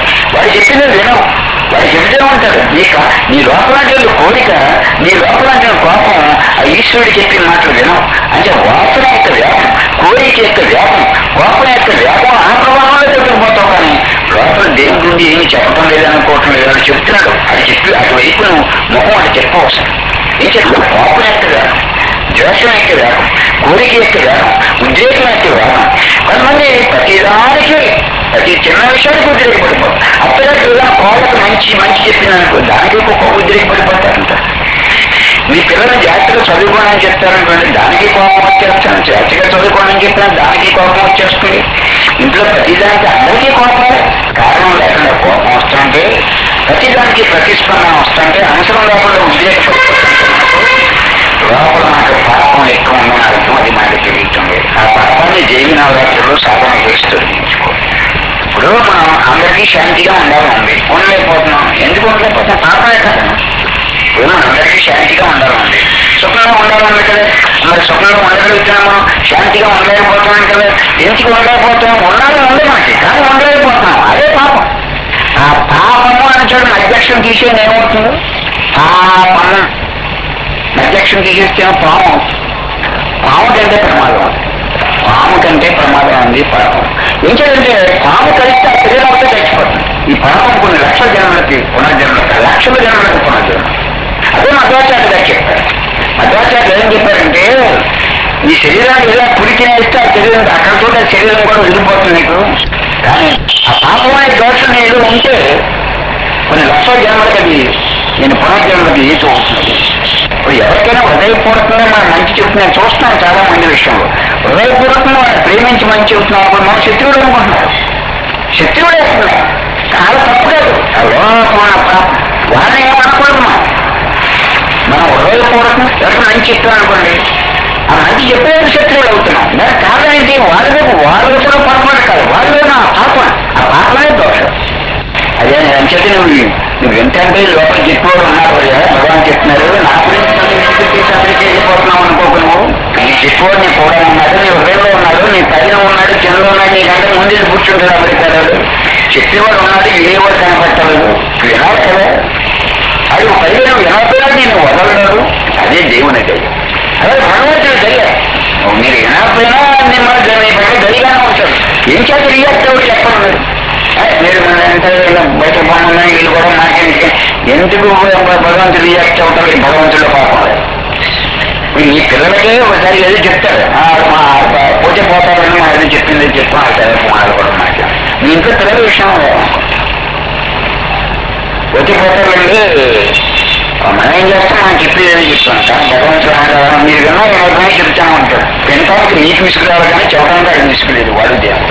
వాడు చెప్పింది వినవు వాడు చెప్తే ఉంటాడు నీ కా- నీ లోపల కోరిక నీ లోపల కోపం ఆ ఈశ్వరుడు చెప్పిన మాటలు వినవు అంటే వాసన యొక్క వ్యాపం కోరిక యొక్క వ్యాపం కోపం యొక్క వ్యాపం ఆ ప్రవాహంలో కొట్టుకుపోతావు కానీ లోపల దేవుడి నుండి ఏమి చెప్పడం లేదనుకోవటం లేదు అని చెప్తున్నాడు అది చెప్పి అటువైపు నువ్వు ముఖం అది చెప్పవసరం ఏం చెప్తావు కోపం యొక్క వ్యాపం ద్వేషం యొక్క వ్యాపం కోరిక యొక్క వ్యాపం ఉద్రేకం యొక్క వ్యాపం కొంతమంది ప్రతిదానికి ప్రతి చిన్న విషయానికి ఉద్రేకపడిపోతారు అప్పుడే ఏదైనా కోళ్ళకు మంచి మంచి చెప్పిందనుకో దానికి ఒక్కొక్క ఉద్రేకపడిపోతారంట మీ పిల్లలు జాగ్రత్తగా చదువుకోనని చెప్తారనుకోండి దానికి కోపం వచ్చేస్తాను జాగ్రత్తగా చదువుకోనని చెప్పినా దానికి కోపం వచ్చేస్తుంది ఇంట్లో ప్రతిదానికి అందరికీ కోపం కారణం లేకుండా కోపం వస్తుంటే ప్రతిదానికి ప్రతిస్పందన వస్తుంటే అవసరం లేకుండా ఉద్రేకపడిపోతుంటే మనకు లోపల మనకు పాపం ఎక్కువ ఉందని అర్థం అది మనకి తెలియటండి ఆ పాపాన్ని జైలు నవరాత్రులు సాధన చేసి తొలగించుకోవాలి ఇప్పుడు మనం అందరికీ శాంతిగా ఉండాలి ఉంది ఉండలేకపోతున్నాం ఎందుకు ఉండలేకపోతున్నాం పాపమే కదా ఇప్పుడు మనం అందరికీ శాంతిగా ఉండాలి ఉంది సుఖంగా ఉండాలన్నా కదా మరి సుఖంగా ఉండగలుగుతున్నాము శాంతిగా ఉండలేకపోతున్నాం కదా ఎందుకు ఉండలేకపోతున్నాం ఉండాలి ఉంది మనకి కానీ ఉండలేకపోతున్నాం అదే పాపం ఆ పాపము అని చూడండి అధ్యక్షం తీసేది ఏమవుతుందో పాపం అధ్యక్షం తీసేస్తే పాము పాము కంటే ప్రమాదం ఉంది పాము కంటే ప్రమాదం ఉంది పాపం ఏంటంటే పాము కలిస్తే ఆ శరీరంతో చచ్చిపోతుంది ఈ పాపం కొన్ని లక్షల జన్మలకి పునర్జన్మలకి లక్షల జన్మలకి పునర్జన్మ అదే మధ్వాచార్య గారు చెప్పారు మధ్వాచార్య ఏం చెప్పారంటే ఈ శరీరాన్ని ఏదైనా పులి తినేస్తే ఆ శరీరం అక్కడతో ఆ శరీరం కూడా వెళ్ళిపోతుంది నీకు కానీ ఆ పాపమైన దోషం ఏదో ఉంటే కొన్ని లక్షల జన్మలకి అది నేను పునర్జన్మకి ఏతో అవుతుంది ఇప్పుడు ఎవరికైనా హృదయపూర్వకంగా మనం మంచి చెప్తున్నాను చూస్తున్నాను చాలా మంది విషయంలో హృదయపూర్వకంగా వాళ్ళని ప్రేమించి మంచి చెప్తున్నాం అనుకున్న మనం శత్రువుడు అనుకుంటున్నారు శత్రువుడు వేస్తున్నారు చాలా తప్పు కాదు ఆ లోపల పాపం వాళ్ళని ఏమనకూడదు మనం మనం హృదయపూర్వకంగా ఎవరికి మంచి చెప్తున్నాం అనుకోండి ఆ మంచి చెప్పేది శత్రువులు అవుతున్నాం దానికి కారణం ఏంటి వాళ్ళకి వాళ్ళకి కూడా పొరపాటు కాదు వాళ్ళు నా పాపం ఆ పాపమే దోషం అదే అంచేది నువ్వు నువ్వు వింటే లోపల చెప్పేవాడు ఉన్నారు కదా భగవాన్ చెప్తున్నారు నా గురించి నన్ను ఎందుకు చేసి అక్కడికి వెళ్ళిపోతున్నావు అనుకోకు నువ్వు నీ చెప్పేవాడు నీ కూడా ఉన్నాడు నీ హృదయంలో ఉన్నాడు నీ పైన ఉన్నాడు కింద ఉన్నాడు నీకంటే ముందు కూర్చుంటాడు అమెరికాడు చెప్పేవాడు ఉన్నాడు వినేవాడు కనపట్టలేదు వినాలి కదా అది పైన నువ్వు వినకపోయినా నేను వదలడు అదే దేవుని దయ అదే భగవంతుడి దయ మీరు వినకపోయినా మిమ్మల్ని మీ పైన దయగానే ఉంటాడు ఏం చేత రియాక్ట్ అవ్వడు చెప్పండి మీరు ఆ, మీరు మన అంటే ఇలా బయట బాగున్నాయి వీళ్ళు కూడా మాకేంటి ఎందుకు భగవంతుడు రియాక్ట్ అవుతాడు ఈ భగవంతుడు పాపం ఇప్పుడు మీ పిల్లలకే ఒకసారి ఏదో చెప్తారు ఆ, మా ప- పోతే పోతారని మా ఏదో చెప్పింది చెప్పు ఆ సరే వాళ్ళు కూడా మాట్లాడు మీ ఇంట్లో పిల్లల విషయం పోతే పోతారండి మనం ఏం చేస్తాం మనం చెప్పేది ఏదో చెప్తాం కానీ భగవంతుడు ఆయన మీరు విన్నా ఎవరికైనా చెప్తాను ఉంటాడు వినటానికి నీకు విసుకురావాలి కానీ చెప్పడానికి ఆయన విసుకులేదు వాడు దేవుడు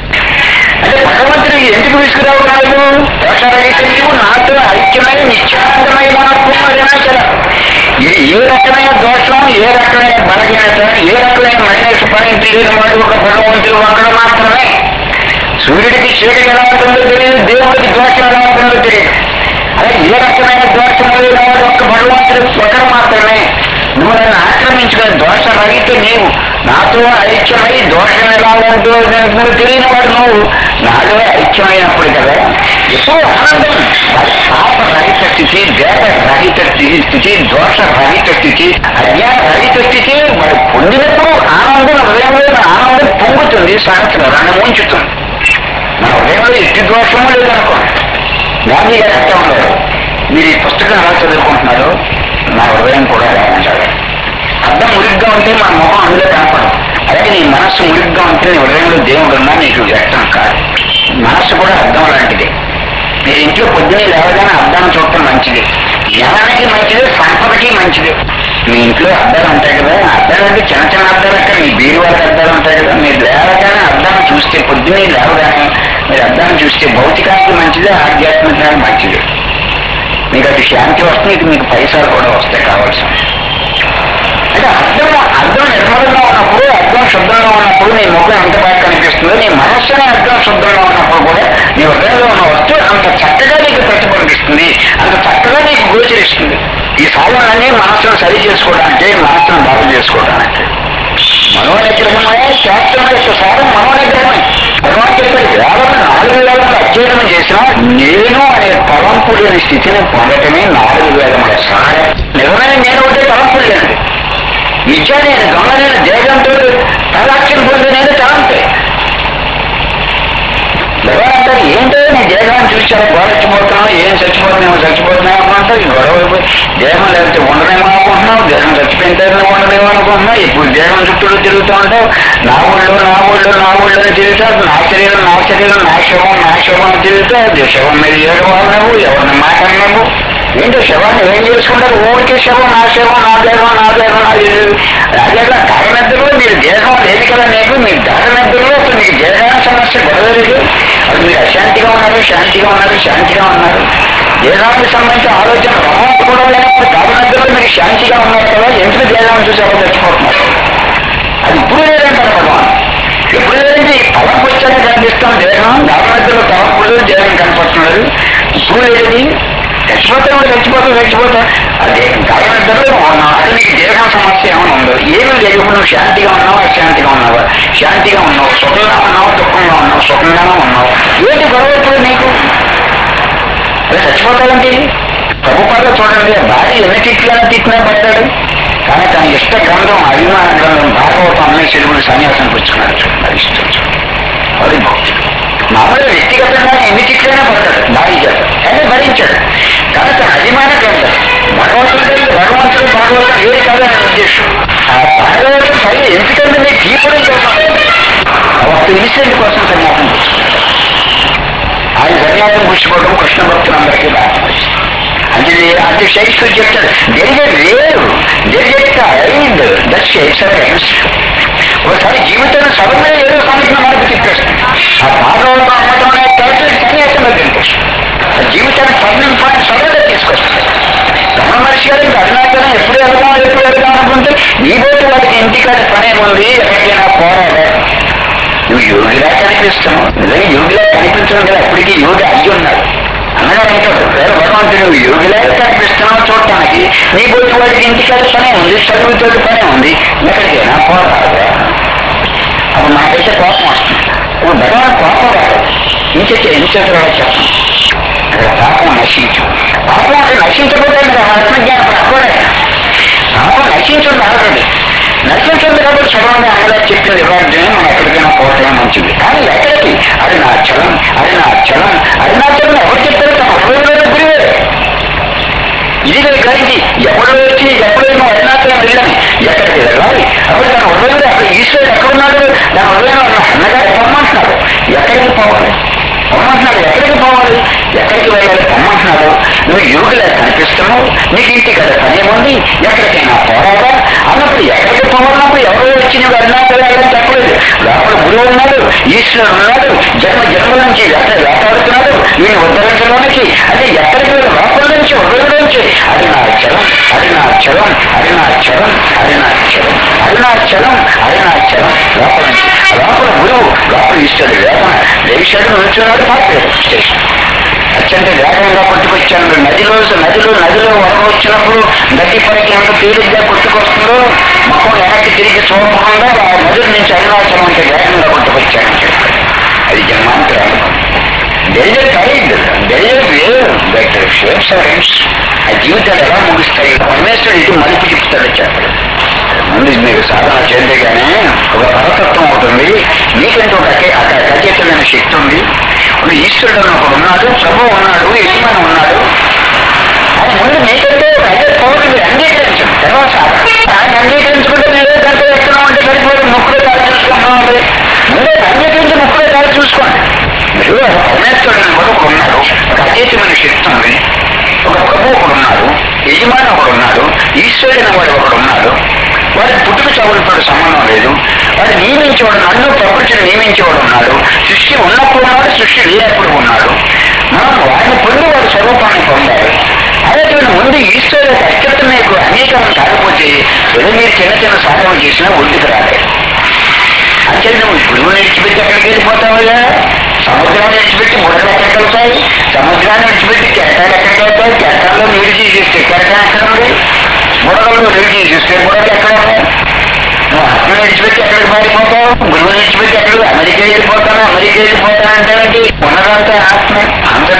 అంటే భగవంతుడు ఎందుకు విసుకురావడాలు దోషరహిత నీవు నాతో ఐక్యమై నిత్యానందమై మనకున్నదనాచర ఇది ఏ రకమైన దోషం ఏ రకమైన బలహీనత ఏ రకమైన మైనస్ పాయింట్ లేని వాడు ఒక భగవంతుడు ఒకడు మాత్రమే సూర్యుడికి చీకటి ఎలా ఉంటుందో తెలియదు దేవుడికి దోషం ఎలా ఉంటుందో తెలియదు అదే ఏ రకమైన దోషం లేని వాడు ఒక్క భగవంతుడు ఒకడు మాత్రమే నువ్వు నన్ను ఆక్రమించుకుని దోషరహిత నీవు నాతో ఐక్యమై దోషం ఎలా ఉంటుందో నువ్వు తెలియని వాడు నువ్వు నాలో ఐక్యమైనప్పుడు కదా ఎప్పుడు ఆనందం వాడి పాప రహిత స్థితి దేవ రహిత స్థితి స్థితి దోష రహిత స్థితి అజ్ఞాన రహిత స్థితి వాడు పొందినప్పుడు ఆనందం హృదయంలో ఆనందం పొంగుతుంది సహస్ర రణం ఉంచుతుంది మన హృదయంలో ఎట్టి దోషము లేదనుకోండి గాంధీ గారు చెప్తా ఉన్నారు మీరు ఈ పుస్తకం ఎలా చదువుకుంటున్నారు నా హృదయం కూడా ఎలా ఉండాలి అర్థం మురిగ్గా ఉంటే మన ముఖం అందులో కనపడదు అలాగే నీ మనస్సు మురిగ్గా ఉంటే నీ హృదయంలో దేవుడు ఉన్నా నీకు వ్యక్తం కాదు మనస్సు కూడా అర్థం లాంటిది మీరు ఇంట్లో పొద్దున్నే లేవగానే అద్దాన్ని చూడటం మంచిది జ్ఞానానికి మంచిది సంపదకి మంచిది మీ ఇంట్లో అద్దాలు ఉంటాయి కదా అద్దాలు అంటే చిన్న చిన్న అద్దాలు అంటే మీ బీరు వాళ్ళకి అద్దాలు ఉంటాయి కదా మీరు లేవగానే అద్దాన్ని చూస్తే పొద్దున్నే లేవగానే మీరు అద్దాన్ని చూస్తే భౌతికానికి మంచిది ఆధ్యాత్మికానికి మంచిది మీకు అది శాంతి వస్తుంది ఇటు మీకు పైసలు కూడా వస్తాయి కావాల్సిన అంటే అర్థం అర్థం నిర్మలంగా ఉన్నప్పుడు అర్థం శుద్ధంగా ఉన్నప్పుడు నీ ముఖం ఎంత బాగా కనిపిస్తుందో నీ మనస్సునే అర్థం శుద్ధంగా ఉన్నప్పుడు కూడా నీ హృదయంలో ఉన్న వస్తువు అంత చక్కగా నీకు ప్రతిబింబిస్తుంది అంత చక్కగా నీకు గోచరిస్తుంది ఈ సాధనలన్నీ మనస్సును సరి చేసుకోవడానికి మనస్సును బాగు చేసుకోవడానికి మనోనిగ్రహమే శాస్త్రం యొక్క సారం మనోనిగ్రహమే భగవాన్ చెప్పాడు వేలను నాలుగు వేలను అధ్యయనం చేసిన తెలిసిన నేను అనే తలంపు లేని స్థితిని పొందటమే నాలుగు వేదముల సారం నిజమైన నేను ఒకటే తలంపు లేనిది విద్య నేను దొంగ నేను దేహంతో తలాక్ష్యం పొంది నేను తలంపే ఎవరంటారు ఏంటో నీ దేహాన్ని చూసావు గోడచ్చిపోతున్నావు ఏం చచ్చిపోతున్నావు చచ్చిపోతున్నావు అనుకుంటావు ఈ గొడవ అయిపోయి దేహం లేకపోతే ఉండదేమో అనుకుంటున్నావు దేహం చచ్చిపోయిన తర్వాత ఉండదేమో అనుకుంటున్నావు ఇప్పుడు దేహం చుట్టూ తిరుగుతూ ఉంటావు నా ఊళ్ళో నా ఊళ్ళో నా ఊళ్ళో తిరుగుతావు నా శరీరం నా శరీరం నా శవం నా శవం అని తిరుగుతావు శవం మీద ఏడవాళ్ళవు ఎవరిని మాట అన్నావు ఏంటో శవాన్ని ఏం చేసుకుంటారు ఊరికే శవం నా శవం నా దేహం నా దేహం నా ఇల్లు అదే గాఢనిద్రలో మీరు దేహం లేదు కదా నీకు మీరు గాఢనిద్రలో అసలు మీకు దేహానికి సమస్య గొడవ లేదు అది మీరు అశాంతిగా ఉన్నారు శాంతిగా ఉన్నారు శాంతిగా ఉన్నారు దేహానికి సంబంధించిన ఆలోచన రమణ కూడా లేనప్పుడు గాఢనిద్రలో మీరు శాంతిగా ఉన్నారు కదా ఎందుకు దేహాన్ని చూసి ఎవరు చచ్చిపోతున్నారు అది ఇప్పుడు లేదంటారు భగవాన్ ఎప్పుడు లేదంటే తలంపు వచ్చాక కనిపిస్తాం దేహం గాఢనిద్రలో తలంపు లేదు దేహం కనపడుతున్నారు ఇప్పుడు లేదని చచ్చిపోతాం చచ్చిపోతాం చచ్చిపోతాం అదే గవర్నమెంట్ అసలు నీకు దేహం సమస్య ఏమైనా ఉందో ఏమీ లేదు ఇప్పుడు నువ్వు శాంతిగా ఉన్నావు అశాంతిగా ఉన్నావా శాంతిగా ఉన్నావు సుఖంగా ఉన్నావు దుఃఖంగా ఉన్నావు సుఖంగానే ఉన్నావు ఏంటి గొడవ ఇప్పుడు నీకు అదే చచ్చిపోతాడంటే ప్రభుపాద చూడండి భార్య ఎన్ని తిట్లని తిట్టినా పడ్డాడు కానీ తన ఇష్ట గ్రంథం అభిమాన గ్రంథం భాగవతం అనే శిలువుని సన్యాసం పుచ్చుకున్నాడు చూడండి అది ఇష్టం చూడండి అది భక్తుడు మామూలుగా వ్యక్తిగతంగా ఎన్ని తిట్లైనా పడతాడు భార్య చేత కానీ భరించాడు కానీ తన అభిమాన గ్రంథం భగవంతుడు భగవంతుడు భాగవతం ఏది కాదని ఉద్దేశం ఆ భాగవతం పై ఎందుకంటే మీకు తీపడం కోసం ఒక ఇన్సిడెంట్ కోసం సన్యాసం పుచ్చుకున్నాడు ఆయన సన్యాసం పుచ్చుకోవడం కృష్ణ భక్తులందరికీ బాధ్యత అంటే అంటే షేక్స్పియర్ చెప్తాడు దెర్ వేరు దెర్ టైడ్ దట్ షేక్స్ ఒకసారి జీవితంలో సడన్గా ఏదో సంఘటన మనకు తిప్పేస్తుంది ఆ భాగవతం అమ్మటం అనే టైటిల్ సన్యాసంలో తినిపిస్తుంది ఆ జీవితాన్ని టర్నింగ్ పాయింట్ సడన్గా తీసుకొస్తుంది రమణ మహర్షి గారు ఇంకా అరుణాచలం ఎప్పుడు వెళ్దాం ఎప్పుడు వెళ్దాం అనుకుంటే నీ బోటి వాడికి ఇంటికాడ పని ఏముంది ఎక్కడికైనా పోరాడే నువ్వు యోగిలా కనిపిస్తున్నావు నిజంగా యోగిలా కనిపించడం కదా అప్పటికీ యోగి అయ్యి ఉన్నాడు అన్నగారు అంటాడు వేరే భగవంతుడు నువ్వు యోగిలా కనిపిస్తున్నావు చూడటానికి నీ బోటి వాడికి ఇంటికాడ పనే ఉంది చదువుతో పనే ఉంది ఎక్కడికైనా పోరాడదా అప్పుడు మనకైతే కోపం వస్తుంది ఇప్పుడు భగవాన్ కోపం రాదు ఇంకెచ్చే ఇంచేతలో చెప్పండి అక్కడ పాపం నశించు పాపం అక్కడ నశించకపోతే మీరు ఆత్మజ్ఞానం అక్కడే పాపం నశించడం రాదండి నశించండి కాబట్టి చదవండి అమ్మగా చెప్పిన వివాదమే మనం ఎక్కడికైనా పోవటమే మంచిది కానీ ఎక్కడికి అది నా చలం అది నా చలం అది నా చలం ఎవరు చెప్తారు తమ హృదయంలో గురివే ఇది నేను గ్రహించి ఎప్పుడు వచ్చి ఎప్పుడు నువ్వు అరుణాచలం వెళ్ళని ఎక్కడికి వెళ్ళాలి అప్పుడు తన హృదయంలో అక్కడ ఈశ్వరుడు ఎక్కడున్నాడు తన హృదయంలో ఉన్న అన్నగా పొమ్మంటున్నాడు ఎక్కడికి పోవాలి పొమ్మంటున్నాడు ఎక్కడికి పోవాలి ఎక్కడికి వెళ్ళాలి పొమ్మంటున్నాడు నువ్వు యోగిలా కనిపిస్తున్నావు నీకు ఇంటికి కదా పని ఏముంది ఎక్కడికైనా పోరాదా అన్నప్పుడు ఎక్కడికి పోవాలన్నప్పుడు ఎవరో వచ్చి నువ్వు అరుణాచలం వెళ్ళని చెప్పలేదు లోపల గురువు ఉన్నాడు ఈశ్వరుడు ఉన్నాడు జన్మ జన్మల నుంచి వేట వేటాడుతున్నాడు నేను ఉద్ధరించడానికి అంటే ఎక్కడికి వెళ్ళి లోపల నుంచి హృదయం నుంచి అది నా చలం అది నా చలం అది నా చలం అది నా చలం అది నా చలం అది నా చలం లోపల నుంచి లోపల గురువు లోపల ఇస్తాడు వేదన లేచాడు నుంచున్నాడు పాపాడు స్టేషన్ అత్యంత వేగంగా కొట్టుకొచ్చాను నదిలో నదిలో నదిలో వరద వచ్చినప్పుడు నది పైకి ఎంత తేలిగ్గా కొట్టుకొస్తుందో మొత్తం వెనక్కి తిరిగి చూడకుండా ఆ నదుల నుంచి అరుణాచలం అంత వేగంగా కొట్టుకొచ్చాను అది జన్మాంతరాలు there is tide there is wave that shapes our ఆ జీవితాలు ఎలా ముగిస్తాయి పరమేశ్వరుడు ఇటు మలుపు తిప్పుతాడు చెప్పడు ముందు మీకు సాధన చేస్తే కానీ ఒక పరతత్వం అవుతుంది మీకంటే ఒక అకే- అక- అచేతమైన శక్తి ఉంది ఇప్పుడు ఈశ్వరుడు అని ఒకడు ఉన్నాడు ప్రభు ఉన్నాడు యజమాని ఉన్నాడు అది ముందు మీకంటే ఒక అదే పౌరులు మీరు అంగీకరించండి తర్వాత సాధన ఆయన అంగీకరించుకుంటే మీరు ఏ గంట ఎక్కడ ఉంటే సరిపోయి ముక్కులో దారి చూసుకుంటున్నాం ముందే అంగీకరించి ముక్కులో దారి చూసుకోండి మీరు ఒక పరమేశ్వరుడు అని కూడా ఒకడు ఉన్నాడు ఒక అచేతమైన శక్తి ఉంది ఒక ప్రభు ఒకడు ఉన్నాడు యజమాని ఒకడు ఉన్నాడు ఈశ్వరుడు అనే వాడు ఒకడు ఉన్నాడు వాడికి పుట్టుక చావులతో సంబంధం లేదు వాడు నియమించేవాడు నన్ను ప్రకృతిని నియమించేవాడు ఉన్నాడు సృష్టి ఉన్నప్పుడు ఉన్నాడు సృష్టి లేనప్పుడు ఉన్నాడు మనం వాడిని పొంది వాడి స్వరూపాన్ని పొందాలి అనేటువంటి ముందు ఈశ్వరు యొక్క అత్యంత మీకు అంగీకారం కాకపోతే ఏదో మీరు చిన్న చిన్న సాధన చేసినా ఒడ్డుకు రాలేదు అంటే నువ్వు గురువు విడిచిపెట్టి ఎక్కడికి వెళ్ళిపోతావయ్యా సముద్రాన్ని విడిచిపెట్టి బుడగలు ఎక్కడికి వెళ్తాయి సముద్రాన్ని విడిచిపెట్టి కెరటాలు ఎక్కడికి వెళ్తాయి కెరటాల్లో నీరు తీసేస్తే కెరటం ఎక్కడ ఉంది బుడగల్లో నీరు తీసేస్తే బుడగలు ఎక్కడ ఉన్నాయి నువ్వు ఆత్మని విడిచిపెట్టి ఎక్కడికి పారిపోతావు గురువుని విడిచిపెట్టి ఎక్కడికి అమెరికా వెళ్ళిపోతాను అమెరికా వెళ్ళిపోతాను అంటే ఉన్నదంతా ఆత్మ అంత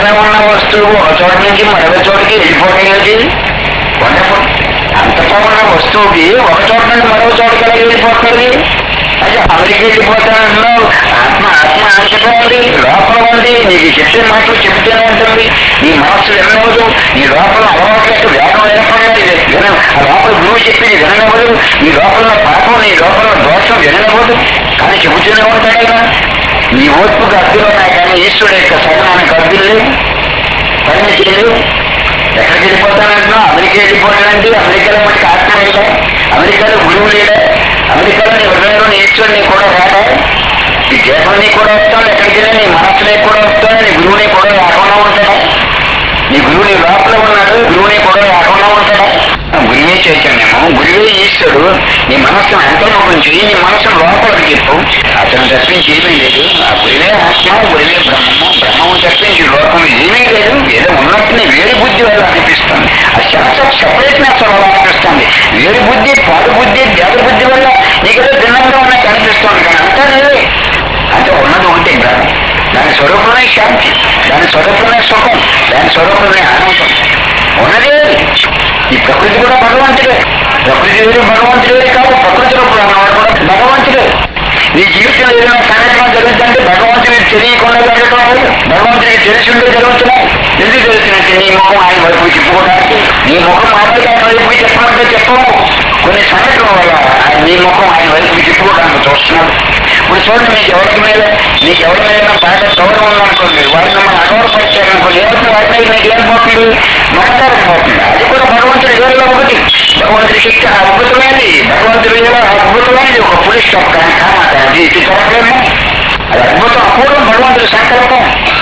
ఒక చోట నుంచి మరొక చోటకి వెళ్ళిపోవడం ఏమిటి వండర్ఫుల్ అంతటా ఉన్న వస్తువుకి ఒక చోట నుండి మరొక చోటకి ఎలా వెళ్ళిపోతుంది అంటే అమెరికా వెళ్ళిపోతానంటున్నావు ఆత్మ ఆత్మ అంతటా ఉంది లోపల ఉంది నీకు చెప్పే మాటలు చెబుతూనే ఉంటుంది నీ మనస్సు వినవదు నీ లోపల అలవాటు యొక్క వేగం ఏర్పడాలి విన ఆ లోపల గురువు చెప్పింది వినవదు నీ లోపల పాపం నీ లోపల దోషం వినవదు కానీ చెబుతూనే ఉంటాడు కదా నీ ఓర్పుకు అడ్డులు ఉన్నాయి కానీ ఈశ్వరుడు యొక్క సహనానికి అడ్డులు లేవు పరిమితి లేవు ఎక్కడికి వెళ్ళిపోతానంటున్నావు అమెరికా వెళ్ళిపోతానంటే అమెరికాలో మనకి ఆత్మ లేదా అమెరికాలో గురువు లేడా అమెరికాలో నీ హృదయంలో నీ ఈశ్వరుని కూడా రాడా ఈ దేహాన్ని కూడా వస్తాను ఎక్కడికి వెళ్ళి నీ మనస్సుని కూడా వస్తాను నీ గురువుని కూడా రాకుండా ఉంటాడా నీ గురువు నీ లోపల ఉన్నాడు గురువుని కూడా రాకుండా ఉంటాడా గురువే చైతన్యము గురువే ఈశ్వరుడు నీ మనస్సును అంతర్ముఖం చేయి నీ మనస్సును లోపలికి చెప్పు అతను తప్పించి ఏమీ లేదు ఆ గురువే ఆత్మ గురువే బ్రహ్మము బ్రహ్మము తప్పించి లోకం ఏమీ లేదు ఏదో ఉన్నట్టుని వేరు బుద్ధి వల్ల అనిపిస్తుంది ఆ సెన్స్ ఆఫ్ సెపరేట్నెస్ వల్ల అనిపిస్తుంది వేరు బుద్ధి పాడు బుద్ధి భేద బుద్ధి వల్ల నీకు ఏదో భిన్నంగా ఉన్నట్టు అనిపిస్తుంది కానీ అంతా లేదే అంటే ఉన్నది ఒకటి బ్రహ్మ దాని స్వరూపమే శాంతి దాని స్వరూపమే సుఖం దాని స్వరూపమే ఆనందం ఉన్నదే అది. ఈ ప్రకృతి కూడా భగవంతుడే ప్రకృతి వేరు భగవంతుడే కాదు ప్రకృతిలో కూడా ఉన్నవాడు కూడా భగవంతుడే నీ జీవితంలో ఏదైనా సంఘటన జరుగుతుంటే భగవంతుడికి తెలియకుండా జరగటం లేదు భగవంతుడికి తెలిసి ఉంటే జరుగుతున్నాయి ఎందుకు జరుగుతున్నట్టు నీ ముఖం ఆయన వైపు చెప్పుకోవడానికి నీ ముఖం మాటలు ఆయన వైపు చెప్పమంటే చెప్పము కొన్ని సంఘటనల వల్ల ఆయన నీ ముఖం ఆయన వైపు చెప్పుకోవడానికి చూస్తున్నాడు ఇప్పుడు చూడండి మీకు ఎవరి మీద మీకు ఎవరి మీద బాగా గౌరవం ఉందనుకోండి వారిని మనం అగౌరవపరిచారనుకోండి ఎవరికి వారి మీద మీకు ఏం పోతుంది మమకారం పోతుంది అది కూడా భగవంతుడి వేరులో ఒకటి భగవంతుడి శక్తి అద్భుతమైనది భగవంతుడి వేల అద్భుతమైనది ఒక పులిస్ స్టాప్ కానీ కామాట అది ఇది చూడలేము అది అద్భుతం అపూర్వం భగవంతుడి సంకల్పం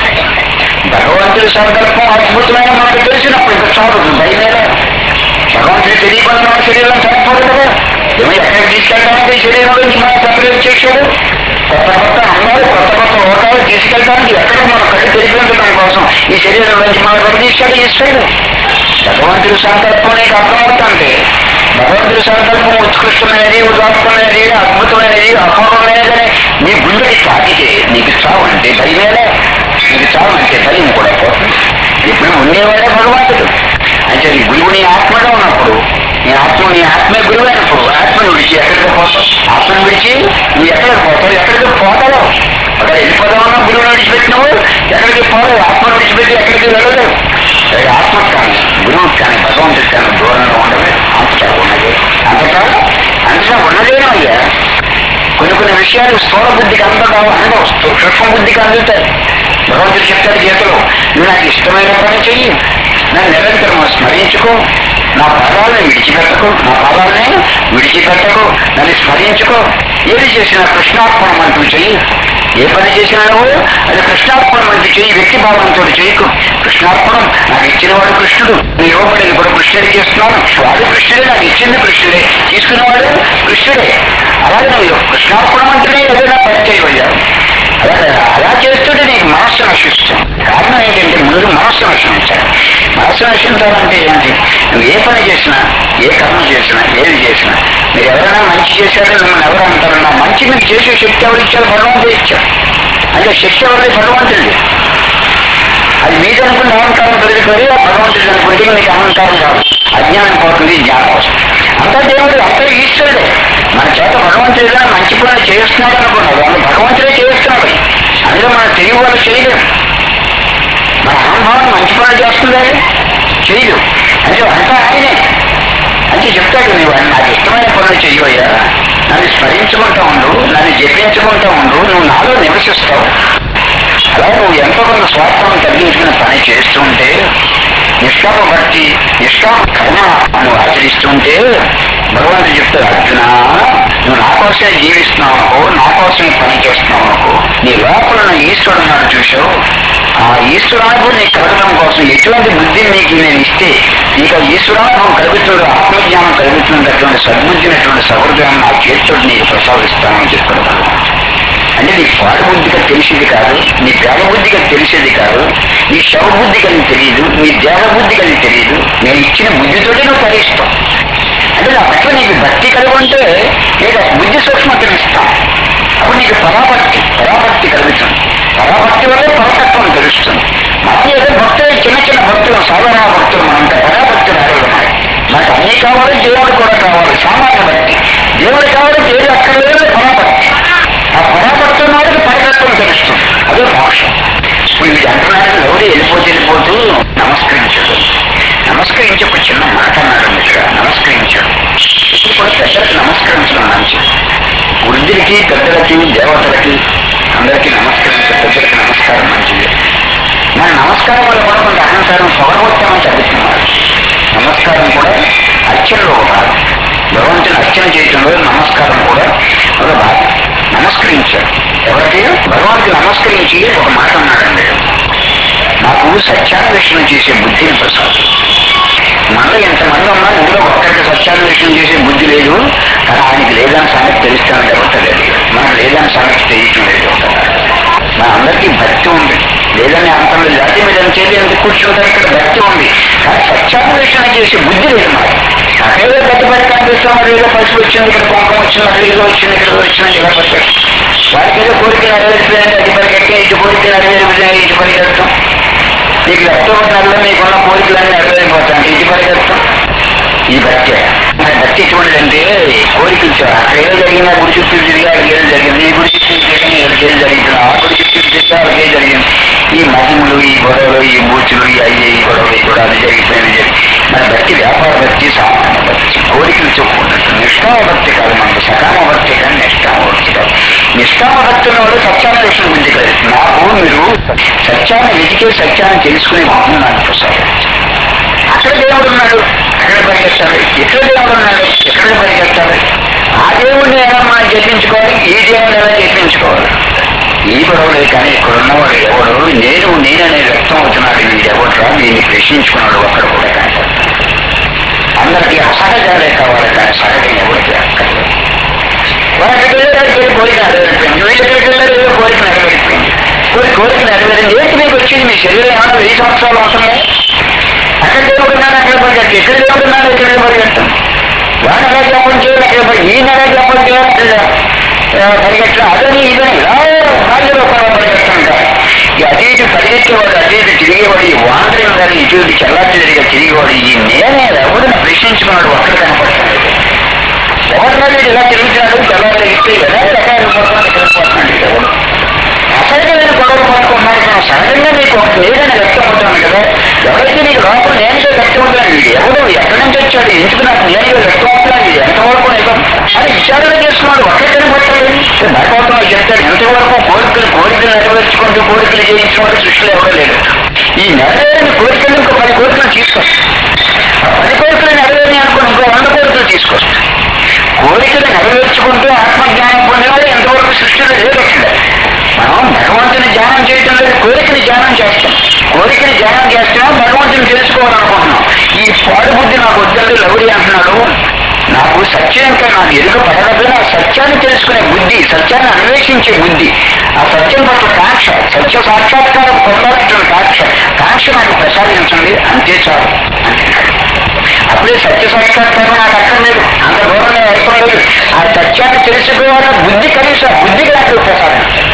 భగవంతుడి సంకల్పం అద్భుతమైన మనకు తెలిసినప్పుడు ఇంకా చాలు బయట భగవంతుడి తెలియకుండా మన శరీరం చనిపోదు కదా ఏమో ఎక్కడికి తీసుకెళ్ళడానికి శరీరం నుంచి మనం సపరేట్ చేశాడు కొత్త కొత్త అమ్మాయి కొత్త కొత్త లోకాలు తీసుకెళ్ళడానికి ఎక్కడ మనం కళ్ళు తెలిపించడం కోసం ఈ శరీరం నుంచి మనం ఎవరు తీసుకెళ్ళి ఇస్తాడు భగవంతుడి సంకల్పం నీకు అర్థమవుతుంటే భగవంతుడి సంకల్పం ఉత్కృష్టమైనది ఉదాత్తమైనది అద్భుతమైనది అపూర్వమైనదని నీ గుండెకి తాకితే నీకు చావు అంటే భయమేలే నీకు చావు అంటే భయం కూడా పోతుంది ఇప్పుడు ఉండేవాడే భగవంతుడు అంటే నీ గురువు నీ ఆత్మగా ఉన్నప్పుడు నీ ఆత్మ నీ ఆత్మే గురువు అయినప్పుడు ఆత్మను విడిచి ఎక్కడికి పోతావు ఆత్మను విడిచి నువ్వు ఎక్కడికి పోతావు ఎక్కడికి పోతావు అక్కడ వెళ్ళిపోదామన్నా గురువుని విడిచిపెట్టినావు ఎక్కడికి పోలేవు ఆత్మను విడిచిపెట్టి ఎక్కడికి వెళ్ళలేవు అలాగే ఆత్మకు కానీ గురువుకి కానీ భగవంతుడికి కానీ దూరంగా ఉండదు అంతటా ఉన్నది అంతటా అంతటా ఉన్నదేనో అయ్యా కొన్ని కొన్ని విషయాలు స్థూల బుద్ధికి అందడం అందవు సూక్ష్మ బుద్ధికి అందుతాయి భగవంతుడు చెప్తాడు గీతలో నువ్వు నాకు ఇష్టమైన పని చెయ్యి నన్ను నిరంతరం స్మరించుకో నా పాదాలను విడిచిపెట్టకు నా పాదాలని విడిచిపెట్టకు నన్ను స్మరించుకో ఏది చేసినా కృష్ణార్పణం అంటూ చెయ్యి ఏ పని చేసినా నువ్వు అది కృష్ణార్పణం అంటూ చెయ్యి వ్యక్తి భావంతో చేయకు కృష్ణార్పణం నాకు ఇచ్చిన వాడు కృష్ణుడు నీ ఇవ్వబడిన కూడా కృష్ణుడికి ఇస్తున్నాను వాడు కృష్ణుడే నాకు ఇచ్చింది కృష్ణుడే తీసుకున్నవాడు కృష్ణుడే అలాగే నువ్వు కృష్ణార్పణం అంటేనే ఏదైనా పని చేయవయ్యా అలాగే అలా చేస్తుంటే నీకు మనస్సు నశిస్తుంది కారణం ఏంటంటే ముందు మనస్సు నశించాలి మనస్సు నశించాలంటే ఏంటి నువ్వు ఏ పని చేసినా ఏ కర్మ చేసినా ఏది చేసినా మీరు ఎవరైనా మంచి చేశారో మిమ్మల్ని ఎవరు అంటారు నా మంచి మీకు చేసే శక్తి ఎవరు ఇచ్చారు భగవంతుడు ఇచ్చారు అంటే శక్తి ఎవరిది భగవంతుడిది అది మీకు అనుకున్న అహంకారం పెరుగుతుంది ఆ భగవంతుడికి అనుకుంటే మీకు అహంకారం కాదు అజ్ఞానం పోతుంది జ్ఞానం వస్తుంది అంతా దేవుడు అంతా ఈశ్వరుడే మన చేత భగవంతుడు ఏదైనా మంచి పని చేస్తున్నాడు అనుకున్నాడు వాళ్ళు భగవంతుడే చేస్తున్నాడు అందులో మన తెలివి వాళ్ళు చేయలేం మన అహంభావం మంచి పని చేస్తుందా చేయదు అంటే అంతా ఆయనే అంటే చెప్తాడు నువ్వు ఆయన నాకు ఇష్టమైన పనులు చెయ్యవయ్యా నన్ను స్మరించుకుంటా ఉండు నన్ను జపించుకుంటా ఉండు నువ్వు నాలో నివసిస్తావు అలా నువ్వు ఎంతో కొంత స్వార్థం తగ్గించుకుని పని చేస్తుంటే నిష్కామ భక్తి నిష్కామ కర్మ నువ్వు ఆచరిస్తుంటే భగవంతుడు చెప్తాడు అర్జున నువ్వు నా కోసమే జీవిస్తున్నావు అనుకో నా కోసమే పని చేస్తున్నావు అనుకో నీ లోపల ఉన్న ఈశ్వరుడు నాడు చూసావు ఆ ఈశ్వరానుభవం నీకు కలగడం కోసం ఎటువంటి బుద్ధిని నీకు నేను ఇస్తే నీకు ఆ ఈశ్వరానుభవం కలుగుతుంది ఆత్మజ్ఞానం కలుగుతుంది అటువంటి సద్బుద్ధినటువంటి సహృదయం నా చేతితో నీకు ప్రసాదిస్తానని చెప్పాడు భగవంతుడు అంటే నీ పాడు బుద్ధిగా తెలిసేది కాదు నీ దేవ బుద్ధిగా తెలిసేది కాదు నీ శవ బుద్ధిగా నీకు తెలియదు నీ దేవ బుద్ధిగా నీకు తెలియదు నేను ఇచ్చిన బుద్ధితోటి నువ్వు తరిస్తావు అంటే నా పట్ల నీకు భక్తి కలిగి ఉంటే నేను ఆ బుద్ధి సూక్ష్మతను ఇస్తాను అప్పుడు నీకు పరాభక్తి పరాభక్తి కలుగుతుంది పరాభక్తి వల్లే పరతత్వం తెలుస్తుంది మనం ఏదో భక్తులు చిన్న చిన్న భక్తులు పెద్దలకి దేవతలకి అందరికీ నమస్కరించే పెద్దలకి నమస్కారం మంచిది మన నమస్కారం వల్ల కూడా కొంత అహంకారం పొగరగొట్టామని చదువుతున్నారు నమస్కారం కూడా అర్చనలో ఒక భాగం భగవంతుని అర్చన చేయటంలో నమస్కారం కూడా ఒక భాగం నమస్కరించారు ఎవరికి భగవంతుని నమస్కరించి ఒక మాట అన్నాడండి నాకు సత్యాన్వేషణ చేసే బుద్ధిని ప్రసాదం మనలో ఎంతమంది ఉన్నా ఇందులో ఒక్కరికి సత్యాన్వేషణ చేసే బుద్ధి లేదు కానీ ఆయనకి లేదని సంగతి తెలుస్తానని ఎవరలేదు మనకు లేదని సంగతి తెలియటం లేదు మన అందరికీ భక్తి ఉంది లేదని అంతం లేదు జాతి మీద చేసి ఎందుకు కూర్చుంటారు ఇక్కడ భక్తి ఉంది కానీ సత్యాన్వేషణ చేసే బుద్ధి లేదు మనకి అదేదో పెద్ద పెద్ద కనిపిస్తాం మరి ఏదో పసుపు వచ్చింది ఇక్కడ కుంకం వచ్చింది అక్కడ ఏదో వచ్చింది ఇక్కడ వచ్చింది ఇలా పట్టారు వారికి ఏదో కోరిక నెరవేర్చుకునే అది పరిగెట్టి ఇటు కోరిక నెరవేరు ఇటు పరిగెడతాం నీకు అక్టోబర్ నీకున్న కోరికలన్నీ నెరవేరిపోతాయి ఇటు పరిగెడతాం ఈ భక్తి మన భక్తి ఎటువంటిదంటే కోరికలు చ- అక్కడ ఏదో జరిగింది ఆ గుడి చుట్టూ తిరిగి అక్కడ ఏదో జరిగింది ఈ గుడి చుట్టూ తిరిగి ఇక్కడ ఏదో జరిగింది ఆ గుడి చుట్టూ తిరిగి అక్కడ ఏదో జరిగింది ఈ మహిమలు ఈ గొడవలు ఈ బూచులు ఈ అయ్యి ఈ గొడవలు ఈ కూడా అది జరిగిపోయింది ఇది జరిగి- మన భక్తి వ్యాపార భక్తి సామాన్య భక్తి కోరికలు చెప్పుకుంటుంది నిష్కామ భక్తి కాదు మనకు సకామ భక్తి కానీ నిష్కామ భక్తి కాదు నిష్కామ భక్తి ఉన్నవాడు సత్యాన్ని విషయం బుద్ధి కాదు నాకు మీరు సత్యాన్ని వెతికే సత్యాన్ని తెలుసుకునే మౌనం నాకు ప్రసాదించండి అక్కడ దేవుడు ఉన్నాడు అక్కడ పరిగెత్తాలి ఇక్కడ దేవుడు ఉన్నాడు ఎక్కడ పరిగెత్తాలి ఆ దేవుడిని ఎలా మనం జపించుకోవాలి ఈ దేవుడిని ఎలా జపించుకోవాలి ఈ గొడవలే కానీ ఇక్కడ ఉన్నవాడు ఎవడు నేను నేననే వ్యక్తం అవుతున్నాడు వీడు ఎవడరా దీన్ని ప్రశ్నించుకున్నాడు ఒక్కడ కూడా కనపడతాడు అందరికీ అసహజాలే కావాలి కానీ సహజం ఎవరికి అక్కర్లేదు వాళ్ళకి వెళ్ళడానికి కోరిక నెరవేరిపోయింది వీళ్ళకి వెళ్ళారు ఏదో కోరిక నెరవేరిపోయింది కోరి కోరిక నెరవేరింది ఏంటి మీకు వచ్చింది మీ శరీరం ఏమైనా వెయ్యి సంవత్సరాలు అవుతున్నాయి అక్కడ దేవుడున్నాడు అక్కడ పరిగెట్టి ఎక్కడ దేవుడున్నాడు ఇక్కడ పరిగెట్టం వాడు ఎలా జపం చేయాలి అక్కడ పరి- ఈయన ఎలా జపం చేయాలి అక్కడ ఆ, పరిగెట్టడం అదని ఇదని బాధ్యత పరిగెట్టంటారు ఈ అటు ఇటు పరిగెత్తేవాడు అటు ఇటు తిరిగేవాడు ఈ వాంటరింగ్ గారు ఇటు ఇటు చల్లాటి తిరిగి తిరిగేవాడు ఈ నేనే ఎవరిని ప్రశ్నించుకున్నాడు ఒక్కడ కనపడతాడు ఎవరిలో వీడు ఇలా తిరుగుతున్నాడు తెల్లవారు తిరిగితే ఎలా రకాలు పోతున్నాడు ఇక్కడ పోతున్నాడు ఎవరు అసహజమైన గొడవలు పట్టుకున్నాడు మనం సహజంగా మీకు ఒక నేనని వ్యక్తం అవుతాను కదా ఎవరైతే నీకు లోపల నేనుగా వ్యక్తం అవుతున్నాను వీడు ఎవడు ఎక్కడి నుంచి వచ్చాడు ఎందుకు నాకు నేనుగా వ్యక్తం అవుతున్నాను ఇది ఎంతవరకు నిజం అని విచారణ చేస్తున్నాడు ఒకే కనపడతాడు భాగవతంలో చెప్తాడు ఎంతవరకు కోరికలు కోరికలు నెరవేర్చుకుంటూ కోరికలు చేయించుకుంటూ సృష్టిలో ఎవరో లేదు ఈ నెరవేరిన కోరికలు ఇంకో పది కోరికలు తీసుకొస్తాడు ఆ పది కోరికలు నెరవేరినాయి అనుకుని ఇంకో వంద కోరికలు తీసుకొస్తాడు కోరికలు నెరవేర్చుకుంటూ ఆత్మజ్ఞానం పొందినవాడు ఎంతవరకు సృష్టిలో లేదు అక్కడ మనం భగవంతుని ధ్యానం చేయటం లేదు కోరికని ధ్యానం చేస్తాం కోరికని ధ్యానం చేస్తున్నాం భగవంతుని తెలుసుకోవాలనుకుంటున్నాం ఈ పాడు బుద్ధి నాకు వద్దండి లౌడి అంటున్నాడు నాకు సత్యం ఇంకా నాకు ఎదుగు పడకపోయినా ఆ సత్యాన్ని తెలుసుకునే బుద్ధి సత్యాన్ని అన్వేషించే బుద్ధి ఆ సత్యం పట్ల కాంక్ష సత్య సాక్షాత్కారం పొందాలంటున్న కాంక్ష కాంక్ష నాకు ప్రసాదించండి అంతే చాలు అంటున్నాడు అప్పుడే సత్య సాక్షాత్కారం నాకు అక్కర్లేదు అంత దూరంగా అవసరం లేదు ఆ సత్యాన్ని తెలుసుకోవాలన్న బుద్ధి కనీసం ఆ బుద్ధికి నాకు ప్రసాదించండి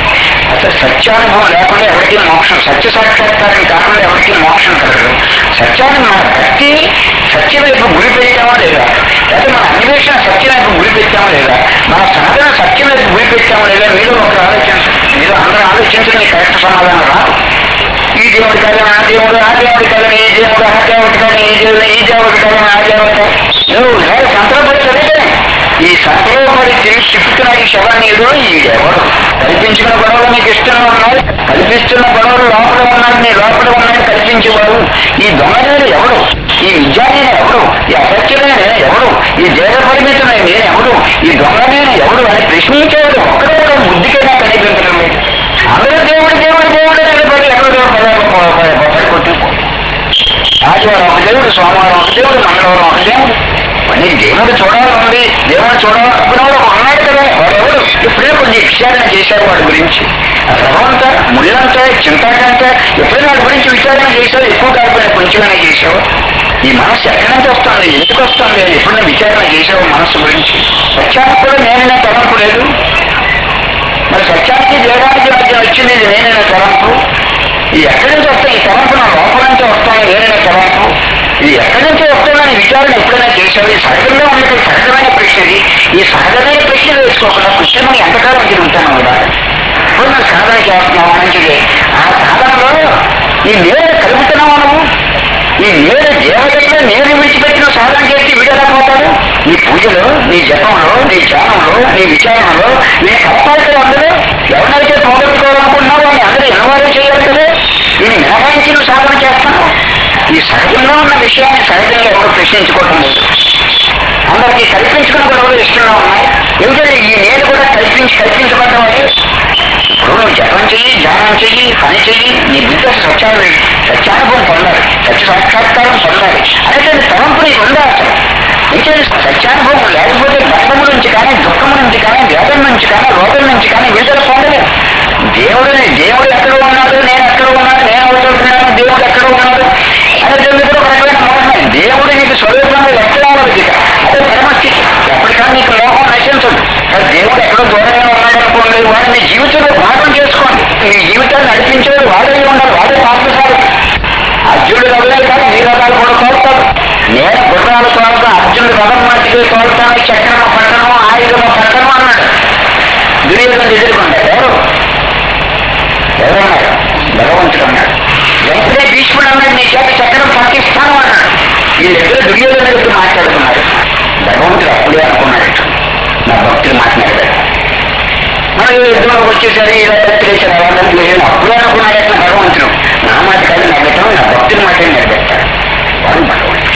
అసలు సత్యానుభవం లేకుండా ఎవరికి మోక్షం సత్య సాక్షాత్కారం కాకుండా ఎవరికి మోక్షం కలగదు సత్యాన్ని మన భక్తి సత్యం వైపు గురి పెట్టామా లేదా లేకపోతే మన అన్వేషణ సత్యం వైపు గురి పెట్టామా లేదా మన సాధన సత్యం వైపు గురి పెట్టామా లేదా మీరు ఒకరు ఆలోచించండి మీరు అందరూ ఆలోచించడం కరెక్ట్ సమాధానం రాదు ఈ దేవుడి కాదని ఆ దేవుడు ఆ దేవుడి కాదని ఈ దేవుడు ఆ దేవుడి కాదని ఈ దేవుడు ఈ దేవుడి కాదని ఆ దేవుడి కాదు నువ్వు లేదు సంతోషపడి చదివితే ఈ సంతోషపడి తిరిగి తిప్పుతున్న ఈ శవానీయుడు ఈడెవడు కల్పించిన గొడవలు నీకు ఇష్టంగా ఉన్నాయి కల్పిస్తున్న గొడవలు లోపల ఉన్నాడు నీ లోపల ఉన్నాడు కల్పించేవాడు ఈ దొంగనేడు ఎవడు ఈ విద్యానేన ఎవడు ఈ అసత్యమైన ఎవడు ఈ దేవ పరిమితమైన నేను ఎవడు ఈ దొంగనేన ఎవడు అని ప్రశ్నించేవాడు ఒక్కడు కూడా బుద్ధికైనా కనిపించడం లేదు అందరూ దేవుడు దేవుడు దేవుడు అని పడి ఎక్కడ దేవుడు కొట్టుకుపో ఆదివారం ఒక దేవుడు సోమవారం ఒక దేవుడు మంగళవారం ఒక దేవుడు నీకు దేవుడు చూడాలనుంది దేవుడు చూడాలనుకున్నవాడు ఒక ఉన్నాడు కదా వాడెవడు ఇప్పుడే కొంచెం విచారణ చేశారు వాడి గురించి ఆ సర్వంతా ముళ్ళంతా చింతాకంతా ఎప్పుడైనా వాడి గురించి విచారణ చేశావు ఎక్కువ కాకపోయినా కొంచెమైనా చేసావు ఈ మనస్సు ఎక్కడి నుంచి వస్తుంది ఎందుకు వస్తుంది అని ఎప్పుడైనా విచారణ చేసావు మనస్సు గురించి సత్యానికి కూడా నేననే తలంపు లేదు మరి సత్యానికి దేవానికి మధ్య వచ్చింది ఇది నేనైనా తలంపు ఇది ఎక్కడి నుంచి వస్తాయి ఈ తలంపు నా లోపల నుంచి వస్తాయి నేనైనా తలంపు ఇది ఎక్కడి నుంచి వస్తుందని విచారణ ఎప్పుడైనా చేశావు ఈ సహజంగా ఉన్నది సహజమైన ప్రశ్న ఇది ఈ సహజమైన ప్రశ్న వేసుకోకుండా కృష్ణమని ఎంతకాలం తిరుగుతాను కూడా ఇప్పుడు మనం సాధన చేస్తున్నాం మంచిది ఆ సాధనలో ఈ నేను కలుపుతున్నావు నువ్వు ఈ నేను దేవతగా నేను విడిచిపెట్టిన సాధన చేసి వీడే ఎలా పోతాడు నీ పూజలో నీ జపంలో నీ ధ్యానంలో నీ విచారణలో నీ కష్టాలు కదా అందరూ ఎవరినైతే పోగొట్టుకోవాలనుకుంటున్నావో అని అందరూ ఎనవారు చేయాలి కదా ఇది మినహాయించి నువ్వు సాధన చేస్తాను ఈ సహజంగా ఉన్న విషయాన్ని సహజంగా ఎవరు ప్రశ్నించుకోవటం లేదు అందరికీ కల్పించుకుని కూడా ఎవరు ఇష్టంగా ఉన్నాయి ఎందుకంటే ఈ నేను కూడా కల్పించి కల్పించబడ్డవాడే ఇప్పుడు నువ్వు జపం చెయ్యి ధ్యానం చెయ్యి పని చెయ్యి నీ బుద్ధి సత్యాలు సత్యానుభవం పొందాలి సత్య సాక్షాత్కారం పొందాలి అనేటువంటి తలంపు నీకు ఉందా అసలు ఇంకేది సత్యానుభవం లేకపోతే బంధము నుంచి కానీ దుఃఖము నుంచి కానీ వేదన నుంచి కానీ రోగం నుంచి కానీ విడుదల పొందలేదు దేవుడిని దేవుడు ఎక్కడ ఉన్నాడు నేను ఎక్కడ ఉన్నాడు నేను అవుతున్నాను దేవుడు ఎక్కడ ఉన్నాడు అనేటువంటి కూడా ఒక రకమైన మోహమే దేవుడు నీకు స్వరూపంగా ఎక్కడ ఇక అదే పరమస్థితి ఎప్పటికైనా నీకు మోహం నశించదు కానీ దేవుడు ఎక్కడో దూరంగా ఉన్నాడు అనుకోండి వాడు మీ జీవితంలో భాగం చేసుకోండి మీ జీవితాన్ని నడిపించేది వాడే ఉండాలి వాడే పాత్రసారి అర్జునుడు రథలే కాదు మీ రథాలు కూడా తోలుతాడు నేను గుర్రాలు తోలుతా అర్జునుడు రథం మట్టికి తోలుతాను చక్రమ పట్టణం ఆయుధమ పట్టణం అన్నాడు దుర్యోధన ఎదుర్కొంటాడు ఎవరు ఎవరన్నారు భగవంతుడు అన్నాడు వెంటనే భీష్ముడు అన్నాడు నీ చేత చక్రం పట్టిస్తాను అన్నాడు వీళ్ళిద్దరు దుర్యోధన దగ్గర మాట్లాడుతున్నారు భగవంతుడు అప్పుడే అనుకున్నాడు నా భక్తులు మాట్లాడాడు మరి యుద్ధంలోకి వచ్చేసరి ఇలా తెలిసారు వాళ్ళంతా లేదు అప్పుడే అనుకున్నాడట భగవంతుడు నా మాట కాదు నెగ్గటం నా భక్తుల మాట నెగ్గట్టాడు వాడు భగవంతుడు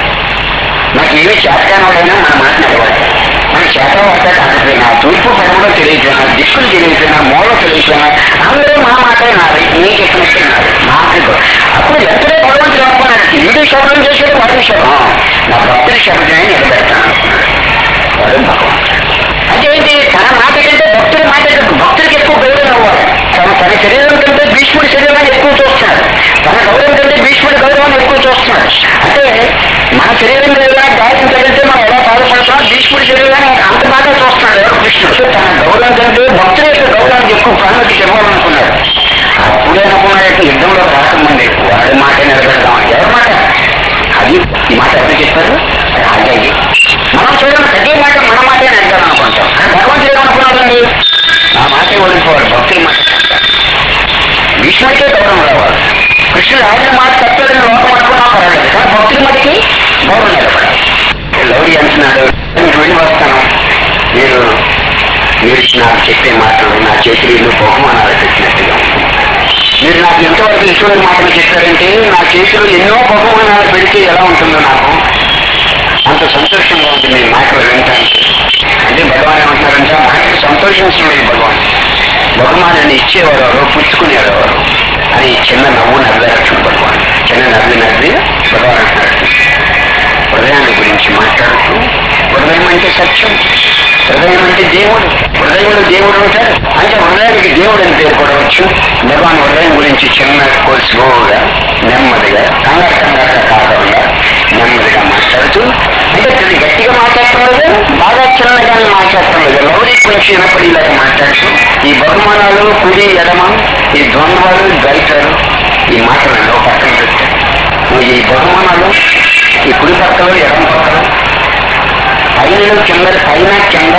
నాకు ఏమి చేతకానోడైనా మన మాట నిలబడతాడు మన చేత వార్త కాకపోయినా తూర్పు పడమలో తెలియకపోయినా దిక్కులు తెలియకపోయినా మూల తెలియకపోయినా అందరూ మా మాట నాది నీకు ఎక్కినట్టు నాది నాకు అప్పుడు ఎంతనే భగవంతుడు అనుకున్నాడు వీడు శబ్దం చేసేది వాడి శబ్దం నా భక్తుడి శబ్దమే నిలబెడతాను అనుకున్నాడు వాడు భగవంతుడు అంటే ఏంటి తన మాట కంటే భక్తుడి మాట కంటే భక్తుడికి ఎక్కువ గౌరవం అవ్వాలి తన తన శరీరం కంటే భీష్ముడి శరీరాన్ని ఎక్కువ చూస్తున్నాడు తన గౌరవం కంటే భీష్ముడి గౌరవాన్ని ఎక్కువ చూస్తున్నాడు అంటే మన శరీరం మీద ఏదైనా గాయం తగిలితే మనం ఎలా బాధపడుతున్నాం భీష్ముడి శరీరాన్ని అంత బాగా చూస్తున్నాడు ఎవరు కృష్ణుడు తన గౌరవం కంటే భక్తుడి యొక్క గౌరవానికి ఎక్కువ ప్రాణానికి ఇవ్వాలనుకున్నాడు అప్పుడే అనుకున్నాడు యుద్ధంలో రాకముందే వాడి మాట నిలబెడదాం ఎవరి మాట అది ఈ మాట ఎవరు చెప్పారు రాజయ్య మనం చూడండి ప్రతి మాట మన మాటే నెగ్గాం అనుకుంటాం కానీ భగవంతుడు ఏమనుకున్నాడండి ఆ మాటే ఓడిపోవాలి భక్తుల మాట భీష్ముడికే గౌరవం రావాలి కృష్ణుడు ఆయన మాట తప్పదని లోకం అనుకున్నా పర్వాలేదు కానీ భక్తుల మటుకి గౌరవం నిలబడాలి లౌడి అంటున్నాడు నేను వెళ్ళి వస్తాను మీరు మీరు నాకు చెప్పే మాటలు నా చేతులు బహుమానాలు పెట్టినట్టుగా ఉంది. మీరు నాకు ఎంతవరకు ఈశ్వరుడి మాటలు చెప్పారంటే నా చేతిలో ఎన్నో బహుమానాలు పెడితే ఎలా ఉంటుందో నాకు అంత సంతోషంగా ఉంది మీ మాటలు వినటానికి అంటే భగవాన్ ఏమంటున్నారంటే ఆ మాటకి సంతోషించడం లేదు భగవాన్ బహుమానాన్ని ఇచ్చేవారు ఎవరు పుచ్చుకునేవారు ఎవరు అని చిన్న నవ్వు నవ్వారు భగవాన్ చిన్న నవ్వి నవ్వి భగవాన్ అంటున్నాడు హృదయాన్ని గురించి మాట్లాడుతూ హృదయం అంటే సత్యం హృదయం అంటే దేవుడు హృదయంలో దేవుడు ఉంటాడు అంటే హృదయానికి దేవుడు అని పేరు కూడా వచ్చు భగవాన్ హృదయం గురించి చిన్న స్లోగా నెమ్మదిగా కంగారు కంగారు కాకుండా నెమ్మదిగా మాట్లాడుతూ అంటే తను గట్టిగా మాట్లాడటం లేదు బాగా చిన్నగానే మాట్లాడటం లేదు లౌరీ కొంచెం వినపడేలాగా మాట్లాడుతూ ఈ బహుమానాలు కుడి ఎడమ ఈ ద్వంద్వాలు ద్వైతాలు ఈ మాటలను ఒక పక్కన పెట్టారు నువ్వు ఈ బహుమానాలు ఈ కుడి పక్కలు ఎడమ పక్కలు పైన కింద పైన కింద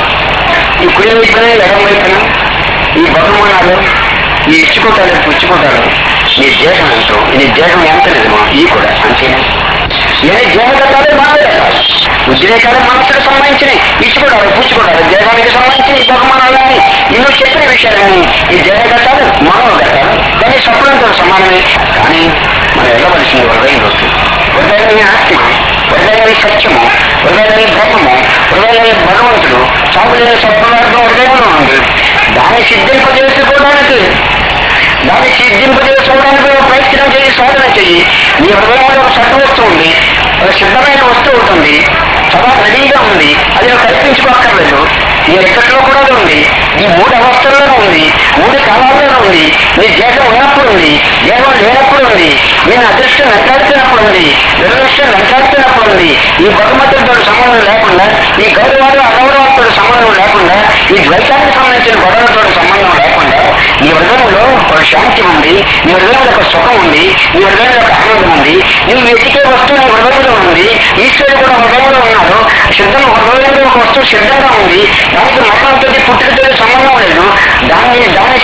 ఈ కుడి వైపున ఎడమ వైపున ఈ బహుమానాలు ఈ ఇచ్చుకోటాలు పుచ్చుకోటాలు నీ దేహం ఎంతో నీ దేహం ఎంత నిజమో ఈ కూడా అంతేనా ఏ దేహగతాలు మానవేకాలు ఉద్రేకాలు మనసుకు సంబంధించినవి ఇచ్చుకోవడాలు పుచ్చుకోవడాలు దేహానికి సంబంధించిన ఈ బహుమానాలన్నీ ఇల్లు చెప్పిన విషయాలని ఈ దేహగతాలు మానవగతాలు కానీ సఫలంతో సమానమే కానీ మనం వెళ్ళవలసింది హృదయంలోకి హృదయమే ఆత్మ హృదయమే సత్యము హృదయమే బ్రహ్మము హృదయమే భగవంతుడు సాగులేని సత్పదార్థం హృదయంలో ఉంది దాన్ని సిద్ధింపజేసుకోవడానికి దాన్ని సిద్ధింపజేసుకోవడానికి నువ్వు ప్రయత్నం చేయి సాధన చెయ్యి నీ హృదయంలో ఒక సత్త వస్తువు ఉంది ఒక సిద్ధమైన వస్తువు ఉంటుంది సదా రెడీగా ఉంది అది నువ్వు కల్పించుకోక్కర్లేదు నీ ఎక్కట్లో కూడా అది ఉంది నీ మూడు అవస్థల్లోనూ ఉంది మూడు కాలాల్లోనూ ఉంది నీ దేహం ఉన్నప్పుడు ఉంది దేహం లేనప్పుడు ఉంది నేను అదృష్టం వెంటాడుతున్నప్పుడు ఉంది దురదృష్టం వెంటాడుతున్నప్పుడు ఉంది ఈ బహుమతులతో సంబంధం లేకుండా ఈ గౌరవాలు అగౌరవాలతో సంబంధం లేకుండా ఈ ద్వైతానికి సంబంధించిన గొడవలతో సంబంధం లేకుండా నీ హృదయంలో ఒక శాంతి ఉంది నీ హృదయంలో ఒక సుఖం ఉంది నీ హృదయంలో ఒక ఆనందం ఉంది నువ్వు వెతికే వస్తువు నీ హృదయంలో ఉంది ఈశ్వరుడు కూడా హృదయంలో ఉన్నాడు సిద్ధం హృదయంలో ఒక వస్తువు సిద్ధంగా ఉంది దానికి మతంతో పుట్టుకతో సంబంధం లేదు దాన్ని దాన్ని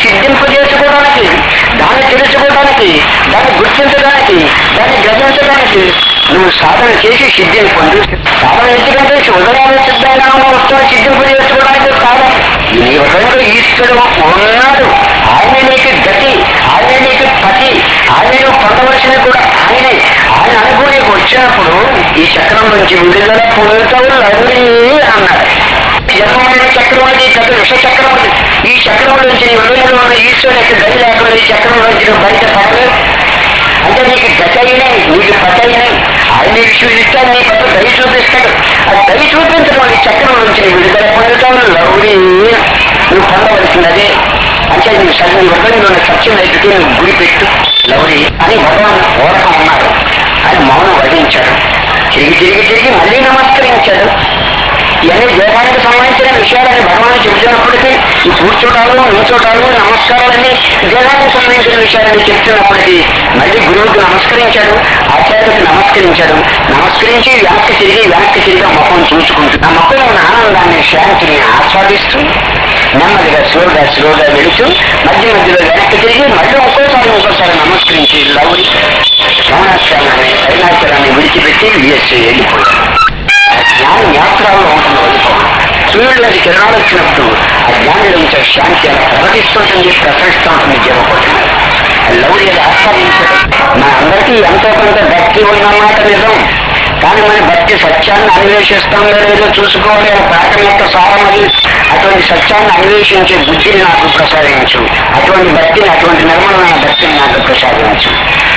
సిద్ధింపజేసుకోవడానికి దాన్ని తెలుసుకోవడానికి దాన్ని గుర్తించడానికి దాన్ని గ్రహించడానికి నువ్వు సాధన చేసి సిద్ధిని పొందు సాధన ఎందుకంటే ఉదయాన్ని సిద్ధంగా ఉన్న వస్తువుని సిద్ధింపు చేసుకోవడానికి సాధన నీ హృదయంలో ఈశ్వరుడు ఉన్నాడు ఆయన నీకు గతి ఆయన నీకు పతి ఆయన నువ్వు పొందవలసింది కూడా ఆయనే ఆయన అనుభూతికి వచ్చినప్పుడు ఈ చక్రం నుంచి విడుదల పొందుతావు లహరి అన్నాడు జన్మమైన చక్రం అనేది పెద్ద విష చక్రం అది ఈ చక్రం నుంచి నీ హృదయంలో ఉన్న ఈశ్వరు యొక్క గది లేకుండా ఈ చక్రం నుంచి నువ్వు బయట పడలేదు అంటే నీకు గత అయినాయి నీకు పత అయినాయి ఆయన నీకు చూపిస్తాడు నీ పట్ల దయ చూపిస్తాడు ఆ దయ చూపించడం నీ చక్రం నుంచి నీ విడుదల పొందుతావు లౌడి నువ్వు పొందవలసినదే అంటే నీ సరి నీ హృదయంలో ఉన్న సత్యం వైపుకి నువ్వు గురి పెట్టు లౌడి అని భగవాన్ ఓరకం ఉన్నాడు ఆయన మౌనం వహించాడు తిరిగి తిరిగి తిరిగి మళ్ళీ నమస్కరించాడు ఇవన్నీ దేహానికి సంబంధించిన విషయాలని భగవాన్ చెబుతున్నప్పటికీ ఈ కూర్చోటాలు నిల్చోటాలు నమస్కారాలన్నీ దేహానికి సంబంధించిన విషయాలని చెప్తున్నప్పటికీ మళ్ళీ గురువుకి నమస్కరించాడు ఆచార్యుడికి నమస్కరించాడు నమస్కరించి వెనక్కి తిరిగి వెనక్కి తిరిగి ఆ ముఖం చూసుకుంటూ ఆ ముఖంలో ఉన్న ఆనందాన్ని శాంతిని ఆస్వాదిస్తూ నెమ్మదిగా స్లోగా స్లోగా వెళుతూ మధ్య మధ్యలో వెనక్కి తిరిగి మళ్ళీ ఒక్కోసారి ఒక్కోసారి నమస్కరించి లౌడి రమణాశ్రమాన్ని అరుణాచలాన్ని విడిచిపెట్టి విఎస్సీ వెళ్ళిపోయాడు ఆ జ్ఞానం యాత్రలో ఉంటుంది వైభవం సూర్యుడిలోకి కిరణాలు వచ్చినప్పుడు ఆ జ్ఞానంలో ఉంచే శాంతి అలా ప్రకటిస్తుంటుంది ప్రసరిస్తూ ఉంటుంది జీవకోటిని లౌడి అది ఆస్వాదించాడు మన అందరికీ ఎంతో కొంత భక్తి ఉన్నమాట నిజం కానీ మన భక్తి సత్యాన్ని అన్వేషిస్తుందో లేదో చూసుకోవాలి ఆ పాఠం యొక్క సారం అది అటువంటి సత్యాన్ని అన్వేషించే బుద్ధిని నాకు ప్రసాదించు అటువంటి భక్తిని అటువంటి నిర్మలమైన భక్తిని నాకు ప్రసాదించు